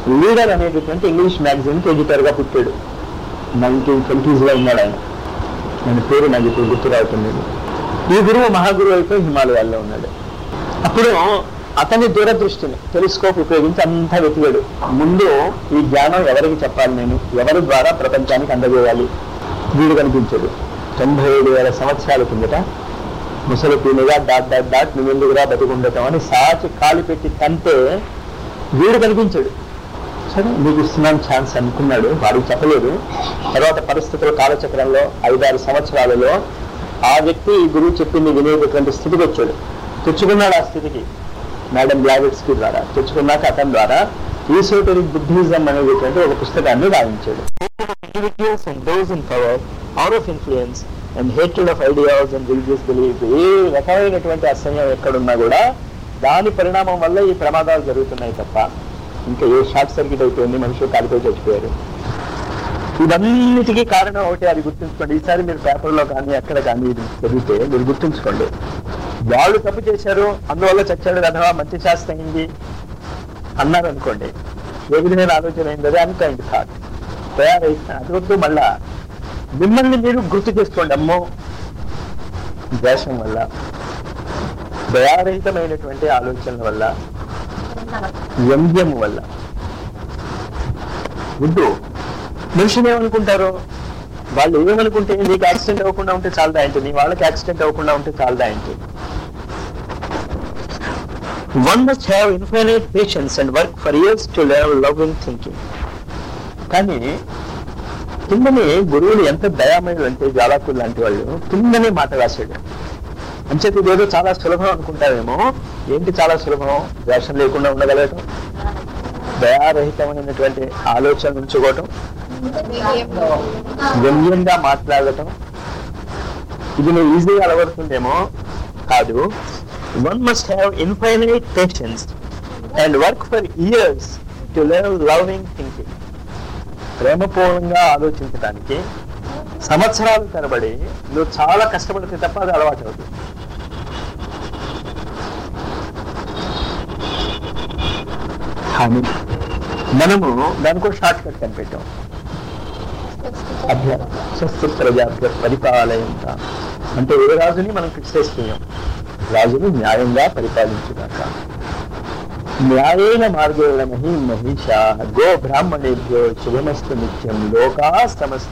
లీడర్ అనేటటువంటి ఇంగ్లీష్ మ్యాగజైన్ కి ఎడిటర్ గా పుట్టాడు నైన్టీన్ ట్వంటీస్ లో ఉన్నాడు ఆయన ఆయన పేరు నాకు ఇప్పుడు గుర్తు రావటం ఈ గురువు మహాగురువు అయిపోయి హిమాలయాల్లో ఉన్నాడు అప్పుడు అతని దూరదృష్టిని టెలిస్కోప్ ఉపయోగించి అంతా వెతికాడు ముందు ఈ జ్ఞానం ఎవరికి చెప్పాలి నేను ఎవరి ద్వారా ప్రపంచానికి అందజేయాలి వీడు కనిపించాడు తొంభై ఏడు వేల సంవత్సరాల కిందట ముసలి పీనుగా డాట్ డాట్ డాట్ నువ్వు ఎందుకురా బతికుండటం అని సాచి కాలు పెట్టి తంటే వీడు కనిపించాడు సరే నీకు ఇస్తున్నాను ఛాన్స్ అనుకున్నాడు వాడికి చెప్పలేదు తర్వాత పరిస్థితుల కాలచక్రంలో ఐదారు సంవత్సరాలలో ఆ వ్యక్తి ఈ గురువు చెప్పింది వినేటటువంటి స్థితికి వచ్చాడు తెచ్చుకున్నాడు ఆ స్థితికి మేడం బ్లావెట్స్కి ద్వారా తెచ్చుకున్నాక అతని ద్వారా ఈసోటరిక్ బుద్ధిజం అనేటటువంటి ఒక పుస్తకాన్ని రాయించాడు individuals and those in power out of influence and hatred of ideas and religious beliefs ఏ రకమైనటువంటి అసహ్యం ఎక్కడున్నా కూడా దాని పరిణామం వల్ల ఈ ప్రమాదాలు జరుగుతున్నాయి తప్ప ఇంకా ఏ షార్ట్ సర్క్యూట్ అయిపోయింది మనుషులు కాలిపోయి చచ్చిపోయారు ఇవన్నిటికీ కారణం ఒకటి అది గుర్తుంచుకోండి ఈసారి మీరు పేపర్లో కానీ ఎక్కడ కానీ ఇది చదివితే మీరు గుర్తుంచుకోండి వాళ్ళు తప్పు చేశారు అందువల్ల చచ్చాడు కదా మంచి శాస్త్రం అయింది అన్నారు అనుకోండి ఏ విధమైన ఆలోచన అయింది అదే అన్కైండ్ థాట్ తయారైతే అది వద్దు మళ్ళా మిమ్మల్ని మీరు గుర్తు చేసుకోండి అమ్మో ద్వేషం వల్ల దయారహితమైనటువంటి ఆలోచనల వల్ల వ్యంగ్యం వల్ల వద్దు మనుషులు ఏమనుకుంటారు వాళ్ళు ఏమనుకుంటే నీకు యాక్సిడెంట్ అవ్వకుండా ఉంటే చాలదా ఏంటి నీ వాళ్ళకి యాక్సిడెంట్ అవ్వకుండా ఉంటే చాలదా ఏంటి one must have infinite patience and work for years to learn love in thinking కానీ కిందని గురువులు ఎంత దయామయులు అంటే జ్వాలాకులు లాంటి వాళ్ళు కిందనే మాట రాశాడు అంచేత ఇదేదో చాలా సులభం అనుకుంటావేమో ఏంటి చాలా సులభం ద్వేషం లేకుండా ఉండగలగటం దయారహితమైనటువంటి ఆలోచన ఉంచుకోవటం వ్యంగ్యంగా మాట్లాడటం ఇది నువ్వు ఈజీగా అలవడుతుందేమో కాదు one must have infinite patience and work for years to learn loving thinking ప్రేమపూర్ణంగా ఆలోచించడానికి సంవత్సరాలు తరబడి నువ్వు చాలా కష్టపడితే తప్ప అది అలవాటు అవుతుంది కానీ మనము దానికో షార్ట్ కట్ కనిపెట్టాం అభ్య స్వస్థ ప్రజాభ్య పరిపాలయంత అంటే ఏ రాజుని మనం క్రిటిసైజ్ చేయం రాజుని న్యాయంగా పరిపాలించుగాక న్యాయేన మార్గేణ మహీ మహిషా గో బ్రాహ్మణేభ్యో శుభమస్తు నిత్యం లోకా సమస్త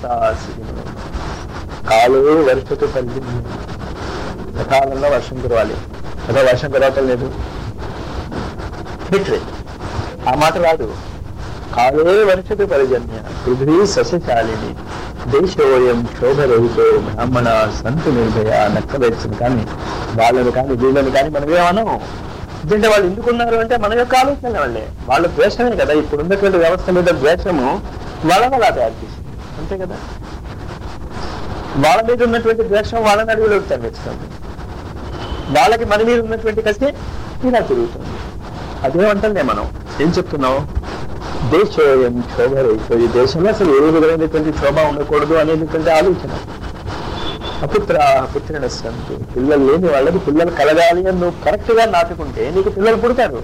కాలే వర్షకు కలిగింది సకాలంలో వర్షం కురవాలి అదే వర్షం కురవటం లేదు హిట్రే ఆ మాట రాదు కాలే వర్షకు పరిజన్య పృథ్వీ సస్యశాలిని దేశోయం శోభరహితో బ్రాహ్మణ సంతు నిర్భయ నక్కవేర్చింది కానీ వాళ్ళని కానీ వీళ్ళని కానీ మనం ఏమనం ఎందుకంటే వాళ్ళు ఎందుకున్నారు అంటే మన యొక్క ఆలోచన వాళ్ళే వాళ్ళ ద్వేషమే కదా ఇప్పుడు ఉన్నటువంటి వ్యవస్థ మీద ద్వేషము వాళ్ళని అలా తయారు చేసింది అంతే కదా వాళ్ళ మీద ఉన్నటువంటి ద్వేషం వాళ్ళని అడవిలోకి తగ్గిస్తుంది వాళ్ళకి మన మీద ఉన్నటువంటి కసి ఇలా తిరుగుతుంది అదేమంటే మనం ఏం చెప్తున్నావు దేశోయం శోభరైతో ఈ దేశంలో అసలు ఏ విధమైనటువంటి శోభ ఉండకూడదు అనేటువంటి ఆలోచన అపుత్ర పుత్రిన సంతు పిల్లలు లేని వాళ్ళకి పిల్లలు కలగాలి అని నువ్వు కరెక్ట్ గా నాటుకుంటే నీకు పిల్లలు పుడతారు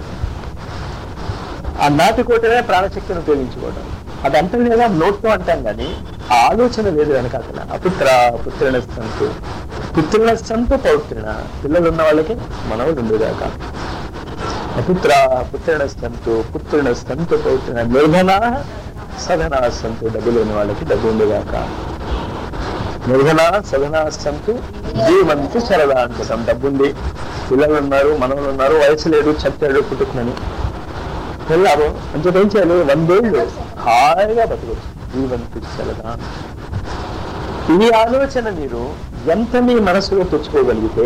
ఆ నాటుకోవటమే ప్రాణశక్తిని ఉపయోగించుకోవడం అది అంటాం లేదా నోట్తో అంటాం కానీ ఆ ఆలోచన లేదు వెనక అసలు అపుత్ర పుత్రిన సంతు పుత్రిన సంతు పౌత్రిన పిల్లలు ఉన్న వాళ్ళకి మనవులు ఉండేదాకా అపుత్ర పుత్రిణ సంతు పుత్రిణ సంతు పౌత్రిన నిర్ధన సధన సంతు డబ్బు లేని వాళ్ళకి డబ్బు ఉండేదాకా నిర్ధన సధన సంతు జీవంతు శరదాంతకం డబ్బుంది పిల్లలు ఉన్నారు మనవులు ఉన్నారు వయసు లేదు చచ్చాడు పుట్టుకునని వెళ్ళారు అంటే ఏం చేయాలి వందేళ్ళు హాయిగా బతకొచ్చు జీవంతు శరదా ఈ ఆలోచన మీరు ఎంత మీ మనసులో తెచ్చుకోగలిగితే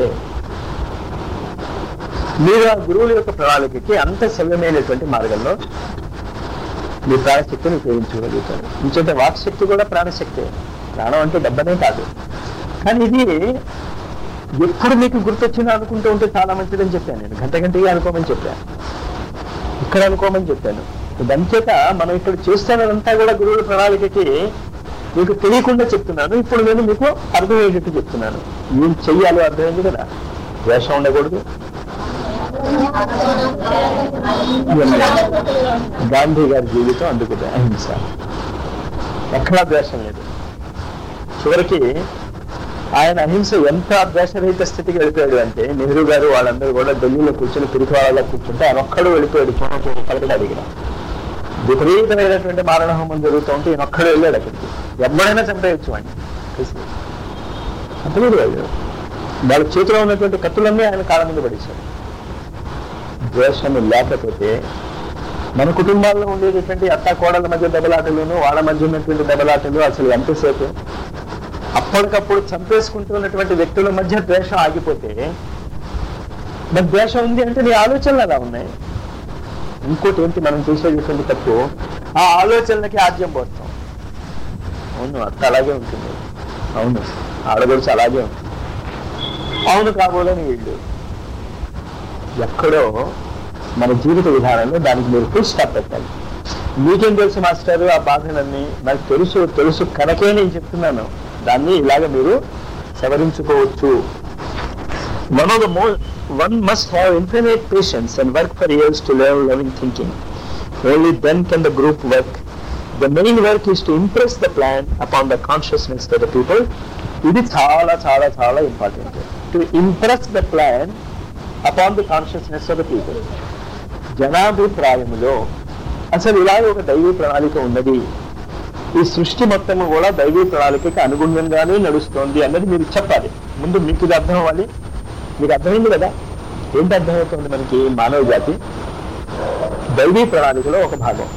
మీరు ఆ గురువుల యొక్క ప్రణాళికకి అంత సవ్యమైనటువంటి మార్గంలో మీ ప్రాణశక్తిని ఉపయోగించగలుగుతారు ఇంకంటే వాక్శక్తి కూడా ప్రాణశక్తి ప్రాణం అంటే డబ్బనే కాదు కానీ ఇది ఎప్పుడు మీకు గుర్తొచ్చిందో అనుకుంటూ ఉంటే చాలా మంచిదని చెప్పాను నేను గంట గంటగా అనుకోమని చెప్పాను ఇక్కడ అనుకోమని చెప్పాను ఇదంచేత మనం ఇక్కడ చేస్తున్నదంతా కూడా గురువుల ప్రణాళికకి మీకు తెలియకుండా చెప్తున్నాను ఇప్పుడు నేను మీకు అర్థమయ్యేటట్టు చెప్తున్నాను ఏం చెయ్యాలో అర్థమైంది కదా ద్వేషం ఉండకూడదు గాంధీ గారి జీవితం అందుకునే అహింస ఎక్కడా ద్వేషం లేదు చివరికి ఆయన అహింస ఎంత ద్వేషరహిత స్థితికి వెళ్ళిపోయాడు అంటే నెహ్రూ గారు వాళ్ళందరూ కూడా ఢిల్లీలో కూర్చొని పిరికి వాళ్ళ కూర్చుంటే ఆయన ఒక్కడు వెళ్ళిపోయాడు చోట పలకడ అడిగిన విపరీతమైనటువంటి మారణ హోమం జరుగుతూ ఉంటే ఈయన ఒక్కడు వెళ్ళాడు అక్కడికి ఎవరైనా చంపేయచ్చు వాడిని తెలిసి అంతలేదు వాళ్ళు వాళ్ళ చేతిలో ఉన్నటువంటి కత్తులన్నీ ఆయన కాళ్ళ మీద పడేశారు ద్వేషం లేకపోతే మన కుటుంబాల్లో ఉండేటటువంటి అత్త కోడల మధ్య దెబ్బలాటలును వాళ్ళ మధ్య ఉన్నటువంటి దెబ్బలాటలు అసలు ఎంతసేపు అప్పటికప్పుడు చంపేసుకుంటున్నటువంటి వ్యక్తుల మధ్య ద్వేషం ఆగిపోతే మరి ద్వేషం ఉంది అంటే నీ ఆలోచనలు అలా ఉన్నాయి ఇంకోటి ఏంటి మనం చేసేటువంటి తప్పు ఆ ఆలోచనలకి ఆద్యం పోతాం అవును అత్త అలాగే ఉంటుంది అవును ఆడగొలుసు అలాగే ఉంటుంది అవును కాబోలని వీళ్ళు ఎక్కడో మన జీవిత విధానంలో దానికి మీరు ఫుల్ స్టాప్ పెట్టాలి మీకేం తెలుసు మాస్టర్ ఆ బాధలన్నీ నాకు తెలుసు తెలుసు కనుకే నేను చెప్తున్నాను దాన్ని ఇలాగ మీరు సవరించుకోవచ్చు వన్ ఆఫ్ ద మో one must have infinite patience and work for years to learn loving thinking only then can the group work the main work is to impress the plan upon the consciousness the people ఇది చాలా చాలా చాలా important to impress the plan upon the consciousness of the people జనాభిప్రాయములో అసలు ఇలాగ ఒక దైవీ ప్రణాళిక ఉన్నది ఈ సృష్టి మొత్తము కూడా దైవీ ప్రణాళికకి అనుగుణంగానే నడుస్తోంది అన్నది మీరు చెప్పాలి ముందు మీకు ఇది అర్థం అవ్వాలి మీకు అర్థమైంది కదా ఏంటి అర్థమవుతుంది మనకి మానవ జాతి దైవీ ప్రణాళికలో ఒక భాగం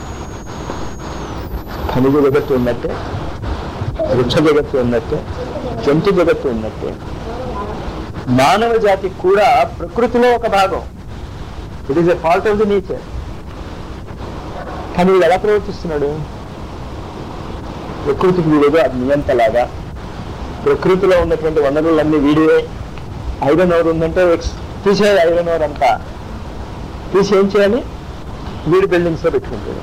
ఖనిజ జగత్తు ఉన్నట్టే వృక్ష జగత్తు ఉన్నట్టే జంతు జగత్తు ఉన్నట్టే మానవ జాతి కూడా ప్రకృతిలో ఒక భాగం it is a fault of the nature కానీ వీడు ఎలా ప్రవర్తిస్తున్నాడు ప్రకృతికి వీడేదో అది నియంతలాగా ప్రకృతిలో ఉన్నటువంటి వనరులన్నీ వీడివే ఐరన్ ఓవర్ ఉందంటే ఎక్స్ తీసే ఐరన్ ఓవర్ అంతా తీసి ఏం చేయాలి వీడి బిల్డింగ్స్ లో పెట్టుకుంటాడు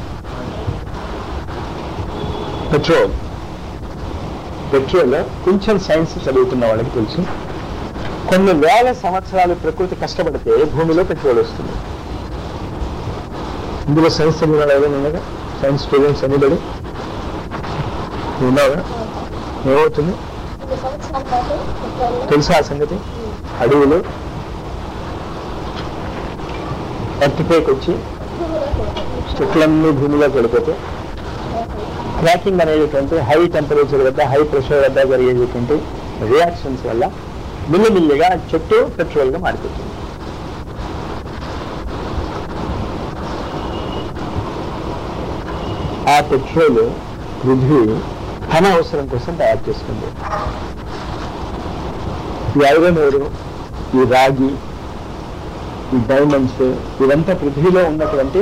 పెట్రోల్ పెట్రోల్ కొంచెం సైన్స్ చదువుతున్న వాళ్ళకి తెలుసు కొన్ని వేల సంవత్సరాలు ప్రకృతి కష్టపడితే భూమిలో పెట్రోల్ వస్తుంది ఇందులో సైన్స్ చదివిన వాళ్ళు ఎవరైనా ఉన్నారా సైన్స్ స్టూడెంట్స్ ఎనీబడి ఉన్నావా ఏమవుతుంది తెలుసా ఆ సంగతి అడవులు ఎర్త్క్వేక్ వచ్చి చెట్లన్నీ భూమిలోకి వెళ్ళిపోతే క్రాకింగ్ అనేటువంటి హై టెంపరేచర్ వద్ద హై ప్రెషర్ వద్ద జరిగేటువంటి రియాక్షన్స్ వల్ల మిల్లిమిల్లిగా చెట్టు పెట్రోల్గా మారిపోతుంది ఆ పెట్రోల్ పృథ్వీ తన అవసరం కోసం తయారు చేసుకుంది ఈ ఐరన్ ఓరు ఈ రాగి ఈ డైమండ్స్ ఇవంతా పృథ్వీలో ఉన్నటువంటి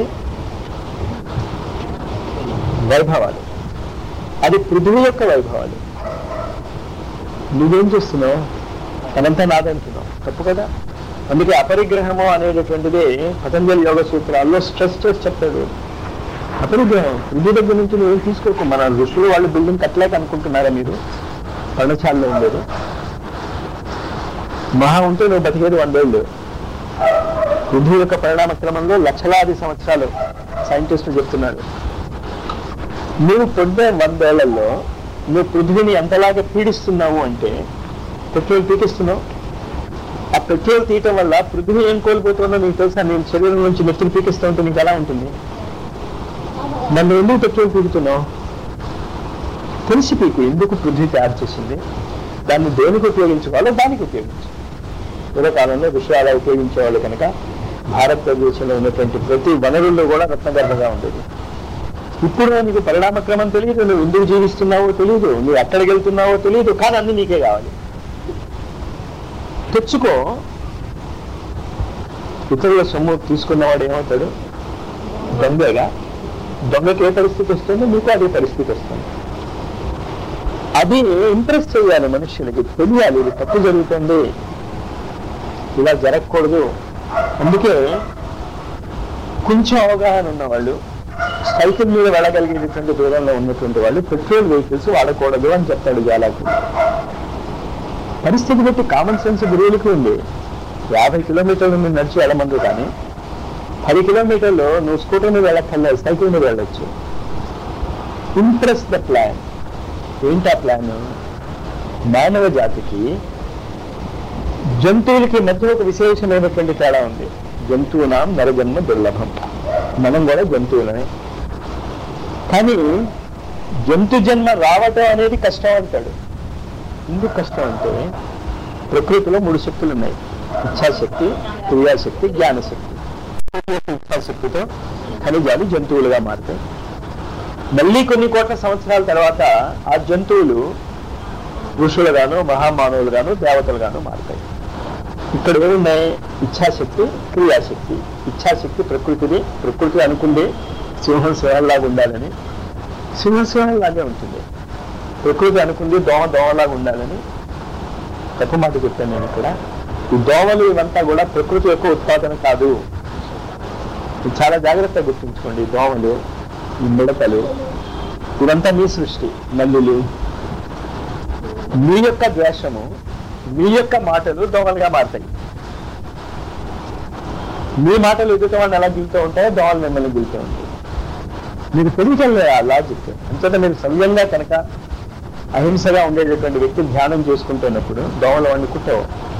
వైభవాలు అది పృథ్వీ యొక్క వైభవాలు నువ్వేం చేస్తున్నావు అదంతా నాదంటున్నావు తప్పు కదా అందుకే అపరిగ్రహము అనేటటువంటిది పతంజలి యోగ సూత్రాల్లో స్ట్రెస్ చేసి చెప్తాడు అపరిగ్రహం పృథ్వీ దగ్గర నుంచి నువ్వేం తీసుకోకు మన ఋషులు వాళ్ళు బిల్డింగ్ కట్టలేక అనుకుంటున్నారా మీరు పర్ణశాలలో ఉండేది మహా ఉంటే నువ్వు బతికేది వందేళ్ళు పృథ్వీ యొక్క పరిణామ క్రమంలో లక్షలాది సంవత్సరాలు సైంటిస్టులు చెప్తున్నారు నువ్వు పొద్దున వందేళ్లలో నువ్వు పృథ్వీని ఎంతలాగా పీడిస్తున్నావు అంటే పెట్రోల్ పీకిస్తున్నావు ఆ పెట్రోల్ తీయటం వల్ల పృథ్వీ ఏం కోల్పోతుందో నీకు తెలుసా నేను శరీరం నుంచి నెత్తులు పీకిస్తూ ఉంటే నీకు ఎలా ఉంటుంది నన్ను ఎందుకు పెట్రోల్ పీకుతున్నావు తెలిసి పీకు ఎందుకు పృథ్వీ తయారు చేసింది దాన్ని దేనికి ఉపయోగించుకోవాలో దానికి ఉపయోగించు పూర్వకాలంలో విషయాలు ఉపయోగించేవాళ్ళు కనుక భారతదేశంలో ఉన్నటువంటి ప్రతి వనరుల్లో కూడా రత్నగర్భంగా ఉండేది ఇప్పుడు నీకు పరిణామ క్రమం తెలియదు నువ్వు ఎందుకు జీవిస్తున్నావో తెలియదు నువ్వు ఎక్కడికి వెళ్తున్నావో తెలియదు కానీ అన్ని నీకే కావాలి తెచ్చుకో ఇతరుల సొమ్ము తీసుకున్నవాడు ఏమవుతాడు దొంగగా దొంగకి ఏ పరిస్థితి వస్తుందో నీకు అదే పరిస్థితి వస్తుంది అది ఇంప్రెస్ చేయాలి మనుషులకి తెలియాలి ఇది తప్పు జరుగుతుంది ఇలా జరగకూడదు అందుకే కొంచెం అవగాహన ఉన్న వాళ్ళు సైకిల్ మీద వెళ్ళగలిగేటటువంటి దూరంలో ఉన్నటువంటి వాళ్ళు పెట్రోల్ వెహికల్స్ వాడకూడదు అని చెప్తాడు జాలాకు పరిస్థితి బట్టి కామన్ సెన్స్ గురువులకి ఉంది యాభై కిలోమీటర్లు మీరు నడిచి వెళ్ళమందు కానీ పది కిలోమీటర్లు నువ్వు స్కూటర్ మీద వెళ్ళక్కర్లేదు సైకిల్ మీద వెళ్ళొచ్చు ఇంప్రెస్ ద ప్లాన్ ఏంటి ఆ ప్లాన్ మానవ జాతికి జంతువులకి మధ్య ఒక విశేషమైనటువంటి తేడా ఉంది జంతువునాం నరజన్మ దుర్లభం మనం కూడా జంతువులనే కానీ జంతు జన్మ రావటం అనేది కష్టం అంటాడు ఎందుకు కష్టం అంటే ప్రకృతిలో మూడు శక్తులు ఉన్నాయి ఇచ్ఛాశక్తి క్రియాశక్తి జ్ఞానశక్తి ఇచ్ఛాశక్తితో ఖనిజాలు జంతువులుగా మారుతాయి మళ్ళీ కొన్ని కోట్ల సంవత్సరాల తర్వాత ఆ జంతువులు ఋషులుగాను మహామానవులుగాను దేవతలుగాను మారుతాయి ఇక్కడ ఏమున్నాయి ఇచ్ఛాశక్తి క్రియాశక్తి ఇచ్ఛాశక్తి ప్రకృతిది ప్రకృతి అనుకుంది సింహం సింహంలాగా ఉండాలని సింహం సింహంలాగే ఉంటుంది ప్రకృతి అనుకుంది దోమ దోమలాగా ఉండాలని తప్పు మాట చెప్పాను నేను ఇక్కడ ఈ దోమలు ఇవంతా కూడా ప్రకృతి యొక్క ఉత్పాదన కాదు ఇది చాలా జాగ్రత్తగా గుర్తుంచుకోండి ఈ దోమలు ఈ మిడతలు ఇదంతా మీ సృష్టి నల్లులు మీ యొక్క ద్వేషము మీ యొక్క మాటలు దోమలుగా మారుతాయి మీ మాటలు ఎదుటి వాళ్ళని ఎలా గిలుతూ ఉంటాయో దోమలు మిమ్మల్ని గిలుతూ ఉంటాయి మీకు తెలియటం ఆ లాజిక్ అంతటా మీరు సవ్యంగా కనుక అహింసగా ఉండేటటువంటి వ్యక్తి ధ్యానం చేసుకుంటున్నప్పుడు దోమలు వాడిని కుట్టవు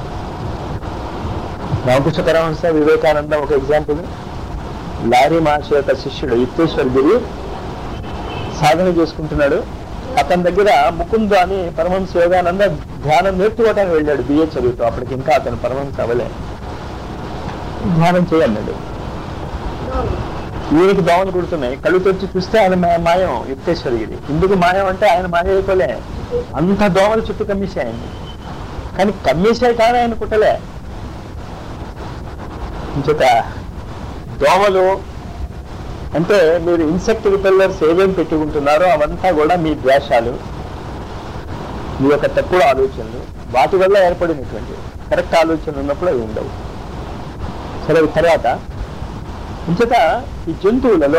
రామకృష్ణ పరమహంస వివేకానంద ఒక ఎగ్జాంపుల్ లారీ మహర్షి యొక్క శిష్యుడు యుక్తేశ్వర్ గిరి సాధన చేసుకుంటున్నాడు అతని దగ్గర ముకుంద అని పరమహంస యోగానంద ధ్యానం నేర్చుకోవడానికి వెళ్ళాడు బిఏ చదువుతూ అప్పటికి ఇంకా అతను పరమహంస అవ్వలే ధ్యానం చేయన్నాడు ఈయనకి దోమలు కుడుతున్నాయి కళ్ళు తెరిచి చూస్తే ఆయన మా- మాయం యుక్తేశ్వరగిరి ఎందుకు మాయం అంటే ఆయన మాయ అయిపోలే అంత దోమలు చుట్టూ కమ్మేశాయి ఆయన్ని కానీ కమ్మేశాయి కానీ ఆయన కుట్టలే ఇంచేత దోమలు అంటే మీరు ఇన్సెక్ట్ రిపెల్లర్స్ ఏమేమి పెట్టుకుంటున్నారో అవంతా కూడా మీ ద్వేషాలు మీ యొక్క తప్పుడు ఆలోచనలు వాటి వల్ల ఏర్పడినటువంటి కరెక్ట్ ఆలోచనలు ఉన్నప్పుడు అవి ఉండవు సరే తర్వాత ఇంచేత ఈ జంతువులలో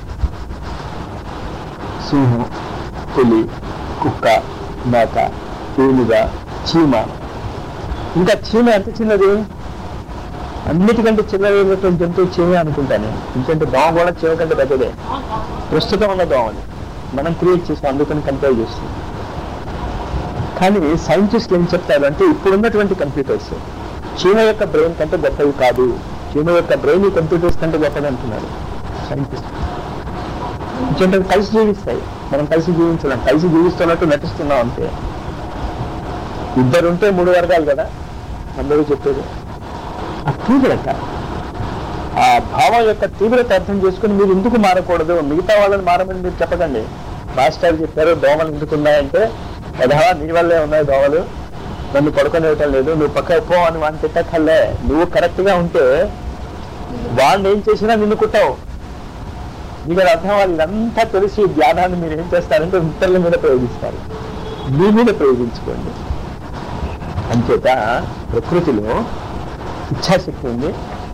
సింహం పులి కుక్క మేక ఏనుగ చీమ ఇంకా చీమ ఎంత చిన్నది అన్నిటికంటే చిన్నదైనటువంటి జంతువు చీమే అనుకుంటాను ఎందుకంటే దోమ కూడా చీమ కంటే పెద్దదే ప్రస్తుతం ఉన్న దోమలు మనం క్రియేట్ చేసాం అందుకని కంపేర్ చేస్తాం కానీ సైంటిస్టులు ఏం చెప్తారు అంటే ఇప్పుడున్నటువంటి కంప్యూటర్స్ చీమ యొక్క బ్రెయిన్ కంటే గొప్పవి కాదు చీమ యొక్క బ్రెయిన్ ఈ కంప్యూటర్స్ కంటే గొప్పది అంటున్నారు సైంటిస్ట్ ఎందుకంటే అవి కలిసి జీవిస్తాయి మనం కలిసి జీవించలేం కలిసి జీవిస్తున్నట్టు నటిస్తున్నాం అంతే ఇద్దరుంటే మూడు వర్గాలు కదా అందరూ చెప్పేది ఆ తీవ్రత ఆ భావం యొక్క తీవ్రత అర్థం చేసుకుని మీరు ఎందుకు మారకూడదు మిగతా వాళ్ళని మారమని మీరు చెప్పకండి మాస్టర్ చెప్పారు దోమలు ఎందుకు ఉన్నాయంటే యథా నీ వల్లే ఉన్నాయి దోమలు నన్ను పడుకొనివ్వటం లేదు నువ్వు పక్క పో అని వాడిని తిట్టక్కర్లే నువ్వు కరెక్ట్ గా ఉంటే వాడిని ఏం చేసినా నిన్ను కుట్టావు మీకు అది అర్థం వాళ్ళు ఇదంతా తెలిసి ఈ జ్ఞానాన్ని మీరు ఏం చేస్తారంటే ఇతరుల మీద ప్రయోగిస్తారు మీ మీద ప్రయోగించుకోండి అంచేత ప్రకృతిలో ఇచ్ఛాశక్తి ఉంది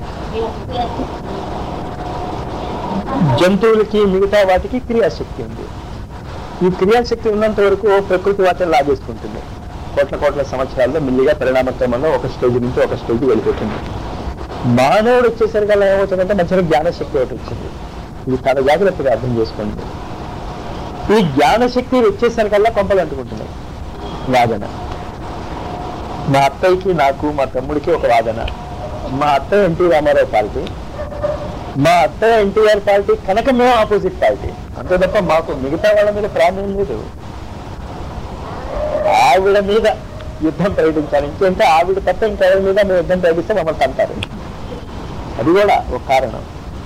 జంతువులకి మిగతా వాటికి క్రియాశక్తి ఉంది ఈ క్రియాశక్తి ఉన్నంత వరకు ప్రకృతి వాటిని లాగేసుకుంటుంది కోట్ల కోట్ల సంవత్సరాల్లో మెల్లిగా పరిణామక్రమంలో ఒక స్టేజ్ నుంచి ఒక స్టేజ్ వెళ్ళిపోతుంది మానవుడు వచ్చేసరికల్లా ఏమవుతుందంటే మధ్యలో జ్ఞానశక్తి ఒకటి వచ్చింది ఇది చాలా జాగ్రత్తగా అర్థం చేసుకోండి ఈ జ్ఞానశక్తి వచ్చేసరికల్లా కొంపలు అంటుకుంటున్నాయి వాదన మా అత్తయ్యకి నాకు మా తమ్ముడికి ఒక వాదన మా అత్తయ్య ఎన్టీ రామారావు పార్టీ మా అత్తయ్య ఎన్టీఆర్ పార్టీ కనుక మేము ఆపోజిట్ పార్టీ అంతే తప్ప మాకు మిగతా వాళ్ళ మీద ప్రాణం లేదు ఆవిడ మీద యుద్ధం ప్రకటించాలి ఇంకేంటే ఆవిడ తప్ప ఇంకెవరి మీద మేము యుద్ధం ప్రకటిస్తే మమ్మల్ని తంటారు అది కూడా ఒక కారణం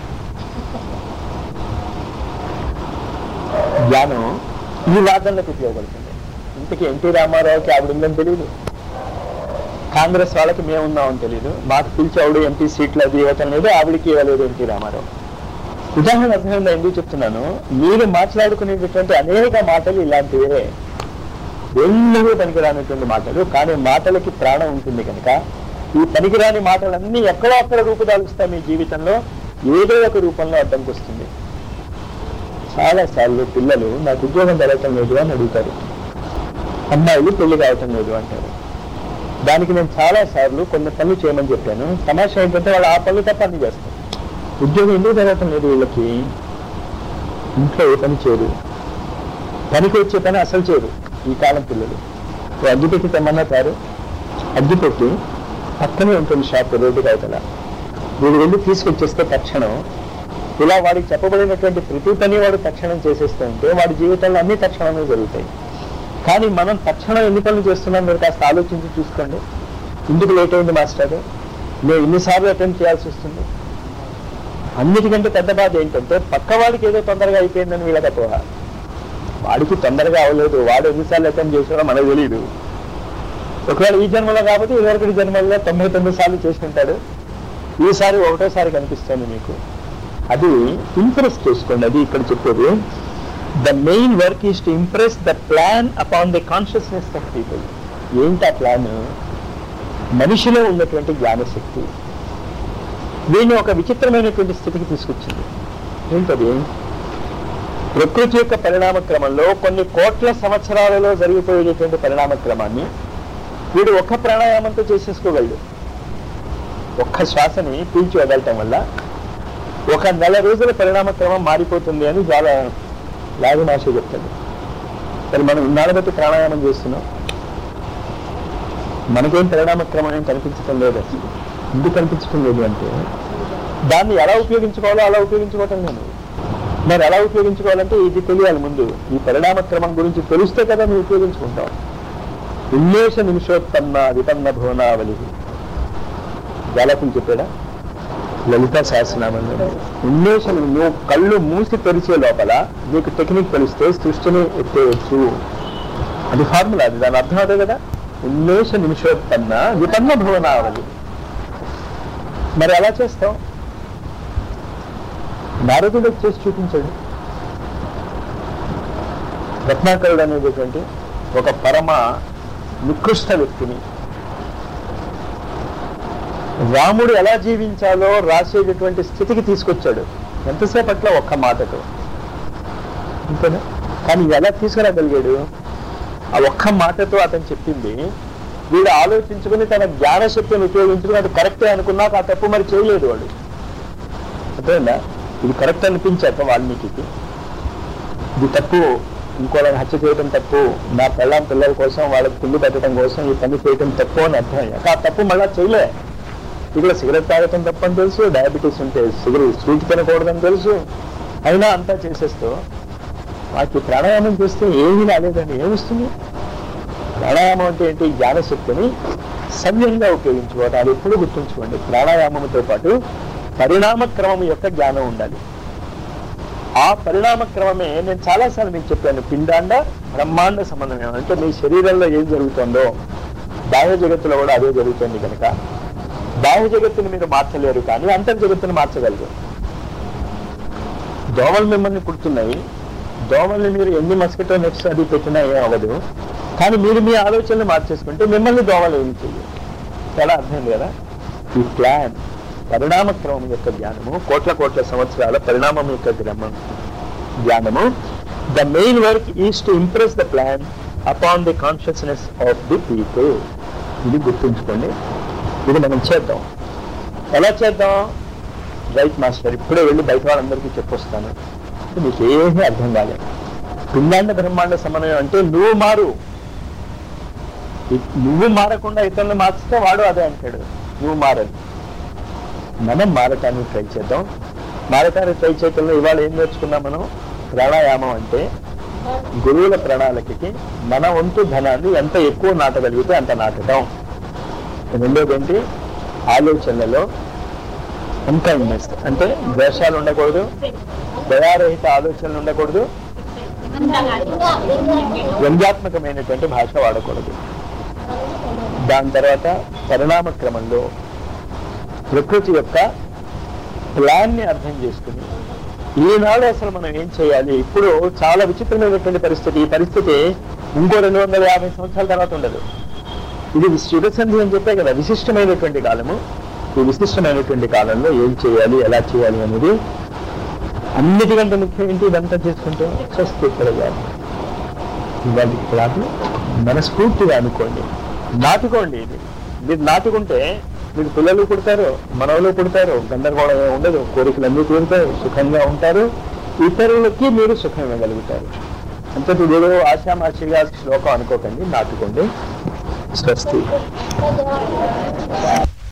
జ్ఞానం ఈ వాదనలకు ఉపయోగపడుతుంది ఇంతకీ ఎన్టీ రామారావుకి ఆవిడ ఉందని తెలియదు కాంగ్రెస్ వాళ్ళకి మేము ఉన్నామని తెలియదు మాకు పిలిచి ఆవిడ ఎంపీ సీట్లు అది ఇవ్వటం లేదు ఆవిడకి ఇవ్వలేదు ఎన్టీ రామారావు ఉదాహరణ అర్థమైందా ఎందుకు చెప్తున్నాను మీరు మాట్లాడుకునేటటువంటి అనేక మాటలు ఇలాంటివే ఎన్నడూ పనికిరానటువంటి మాటలు కానీ మాటలకి ప్రాణం ఉంటుంది కనుక ఈ పనికిరాని మాటలన్నీ ఎక్కడో అక్కడ రూపుదాలుస్తాయి మీ జీవితంలో ఏదో ఒక రూపంలో అడ్డంకి వస్తుంది చాలా సార్లు పిల్లలు నాకు ఉద్యోగం జరగటం లేదు అని అడుగుతారు అమ్మాయిలు పెళ్లి కావటం లేదు అంటారు దానికి నేను చాలా సార్లు కొన్ని పనులు చేయమని చెప్పాను తమాషా ఏంటంటే వాళ్ళు ఆ పనులు తప్ప అన్ని చేస్తారు ఉద్యోగం ఎందుకు జరగటం లేదు వీళ్ళకి ఇంట్లో ఏ పని చేయరు పనికి వచ్చే పని అసలు చేయరు ఈ కాలం పిల్లలు ఓ అగ్గిపెట్టి తెమ్మన్నా తారు అగ్గిపెట్టి పక్కనే ఉంటుంది షాప్ రోడ్డు అవతల వీడు వెళ్ళి తీసుకొచ్చేస్తే తక్షణం ఇలా వాడికి చెప్పబడినటువంటి ప్రతి పని వాడు తక్షణం చేసేస్తూ ఉంటే వాడి జీవితంలో అన్ని తక్షణమే జరుగుతాయి కానీ మనం తక్షణం ఎన్ని పనులు చేస్తున్నాం మీరు కాస్త ఆలోచించి చూసుకోండి ఎందుకు లేట్ అయింది మాస్టర్ మేము ఇన్నిసార్లు అటెంప్ట్ చేయాల్సి వస్తుంది అన్నిటికంటే పెద్ద బాధ ఏంటంటే పక్క వాడికి ఏదో తొందరగా అయిపోయిందని వీళ్ళకి అపోహ వాడికి తొందరగా అవ్వలేదు వాడు ఎన్నిసార్లు అటెంప్ట్ చేసాడో మనకు తెలియదు ఒకవేళ ఈ జన్మలో కాబట్టి ఇదివరకటి జన్మల్లో తొంభై తొమ్మిది సార్లు చేసుకుంటాడు ఈసారి ఒకటోసారి కనిపిస్తుంది మీకు అది ఇంప్రెస్ చేసుకోండి అది ఇక్కడ చెప్పేది the main work is to impress the plan upon the consciousness of people ఏంటి ఆ ప్లాన్ మనిషిలో ఉన్నటువంటి జ్ఞానశక్తి వీడిని ఒక విచిత్రమైనటువంటి స్థితికి తీసుకొచ్చింది ఏంటది ప్రకృతి యొక్క పరిణామ క్రమంలో కొన్ని కోట్ల సంవత్సరాలలో జరిగిపోయేటటువంటి పరిణామ క్రమాన్ని వీడు ఒక్క ప్రాణాయామంతో చేసేసుకోగలడు ఒక్క శ్వాసని పీల్చి వదలటం వల్ల ఒక నెల రోజుల పరిణామ క్రమం మారిపోతుంది అని చాలా లాగమాష చెప్తాడు మరి మనం ఇన్నాళ్ళ బట్టి ప్రాణాయామం చేస్తున్నాం మనకేం పరిణామ క్రమం ఏం కనిపించటం లేదు అసలు ఎందుకు కనిపించటం లేదు అంటే దాన్ని ఎలా ఉపయోగించుకోవాలో అలా ఉపయోగించుకోవటం లేదు మరి ఎలా ఉపయోగించుకోవాలంటే ఇది తెలియాలి ముందు ఈ పరిణామ క్రమం గురించి తెలిస్తే కదా నువ్వు ఉపయోగించుకుంటావు ఉన్మేష నిమిషోత్పన్న విపన్న భువనావలి జాలకులు చెప్పాడా లలిత సహస్రనామంలో ఉన్మేషం నువ్వు కళ్ళు మూసి తెరిచే లోపల నీకు టెక్నిక్ తెలిస్తే సృష్టిని ఎత్తేయచ్చు అది ఫార్ములా అది దాని అర్థం అదే కదా ఉన్మేష నిమిషోత్పన్న విపన్న భువనావలి మరి ఎలా చేస్తాం నారదుడు చేసి చూపించాడు రత్నాకరుడు అనేటటువంటి ఒక పరమ నికృష్ట వ్యక్తిని రాముడు ఎలా జీవించాలో రాసేటటువంటి స్థితికి తీసుకొచ్చాడు ఎంతసేపట్లో ఒక్క మాటతో అంతేనా కానీ ఎలా తీసుకురాగలిగాడు ఆ ఒక్క మాటతో అతను చెప్పింది వీడు ఆలోచించుకుని తన జ్ఞానశక్తిని ఉపయోగించుకుని అది కరెక్టే అనుకున్నాక ఆ తప్పు మరి చేయలేదు వాడు అర్థమైందా ఇది కరెక్ట్ అనిపించాక వాల్మీకి ఇది తప్పు ఇంకోళ్ళని హత్య చేయడం తప్పు నా పిల్లం పిల్లల కోసం వాళ్ళకి తిండి పెట్టడం కోసం ఈ పని చేయడం తప్పు అని అర్థమయ్యాక ఆ తప్పు మళ్ళా చేయలే ఇక్కడ సిగరెట్ తాగటం తప్పని తెలుసు డయాబెటీస్ ఉంటే సిగరెట్ స్వీట్ తినకూడదని తెలుసు అయినా అంతా చేసేస్తూ వాటి ప్రాణాయామం చేస్తే ఏమీ రాలేదండి ఏమొస్తుంది ప్రాణాయామం అంటే ఏంటి జ్ఞానశక్తిని సవ్యంగా ఉపయోగించుకోవడం అది ఎప్పుడు గుర్తుంచుకోండి ప్రాణాయామంతో పాటు పరిణామ క్రమం యొక్క జ్ఞానం ఉండాలి ఆ పరిణామ క్రమమే నేను చాలాసార్లు మీకు చెప్పాను పిండాండ బ్రహ్మాండ సమన్వయం అంటే మీ శరీరంలో ఏం జరుగుతుందో బాహ్య జగత్తులో కూడా అదే జరుగుతుంది కనుక బాహ్య జగత్తుని మీరు మార్చలేరు కానీ అంతర్ జగత్తుని మార్చగలరు దోమలు మిమ్మల్ని కుడుతున్నాయి దోమల్ని మీరు ఎన్ని మస్కిటో నెట్స్ అది పెట్టినా ఏం అవ్వదు కానీ మీరు మీ ఆలోచనలు మార్చేసుకుంటే మిమ్మల్ని దోమలు ఏమి చేయదు చాలా అర్థం కదా ఈ ప్లాన్ పరిణామ క్రమం యొక్క జ్ఞానము కోట్ల కోట్ల సంవత్సరాల పరిణామం యొక్క గ్రమం జ్ఞానము the main work is to impress the plan upon the consciousness of the people ఇది గుర్తుంచుకోండి ఇది మనం చేద్దాం ఎలా చేద్దాం రైట్ మాస్టర్ ఇప్పుడే వెళ్ళి బయట వాళ్ళందరికీ చెప్పొస్తాను అంటే మీకు ఏమీ అర్థం కాలేదు పిండాండ బ్రహ్మాండ సమన్వయం అంటే నువ్వు మారు ఇ- నువ్వు మారకుండా ఇతరులను మార్చితే వాడు అదే అంటాడు నువ్వు మారదు మనం మారటానికి ట్రై చేద్దాం మారటానికి ట్రై చేయటంలో ఇవాళ ఏం నేర్చుకున్నాం మనం ప్రాణాయామం అంటే గురువుల ప్రణాళికకి మన వంతు ధనాన్ని ఎంత ఎక్కువ నాటగలిగితే అంత నాటడం రెండోది ఏంటి ఆలోచనలలో అన్కైండ్నెస్ అంటే ద్వేషాలు ఉండకూడదు దయారహిత ఆలోచనలు ఉండకూడదు వ్యంగ్యాత్మకమైనటువంటి భాష వాడకూడదు దాని తర్వాత పరిణామ క్రమంలో ప్రకృతి యొక్క ప్లాన్ ని అర్థం చేసుకుని ఈనాడు అసలు మనం ఏం చేయాలి ఇప్పుడు చాలా విచిత్రమైనటువంటి పరిస్థితి ఈ పరిస్థితి ఇంకో రెండు వందల యాభై సంవత్సరాల తర్వాత ఉండదు ఇది శుభసంధి అని చెప్పే కదా విశిష్టమైనటువంటి కాలము ఈ విశిష్టమైనటువంటి కాలంలో ఏం చేయాలి ఎలా చేయాలి అనేది అన్నిటికంటే ముఖ్యం ఏంటి ఇదంతా చేసుకుంటే స్వస్తి ప్రజలు ఇవాళ క్లాసు మనస్ఫూర్తిగా అనుకోండి నాటుకోండి ఇది మీరు నాటుకుంటే మీకు పిల్లలు పుడతారు మనవలు పుడతారు గందరగోళం ఏమి ఉండదు కోరికలన్నీ తీరుతాయి సుఖంగా ఉంటారు ఇతరులకి మీరు సుఖం ఇవ్వగలుగుతారు అంతటి ఏదో ఆశామాషిగా శ్లోకం అనుకోకండి నాటుకోండి స్వస్తి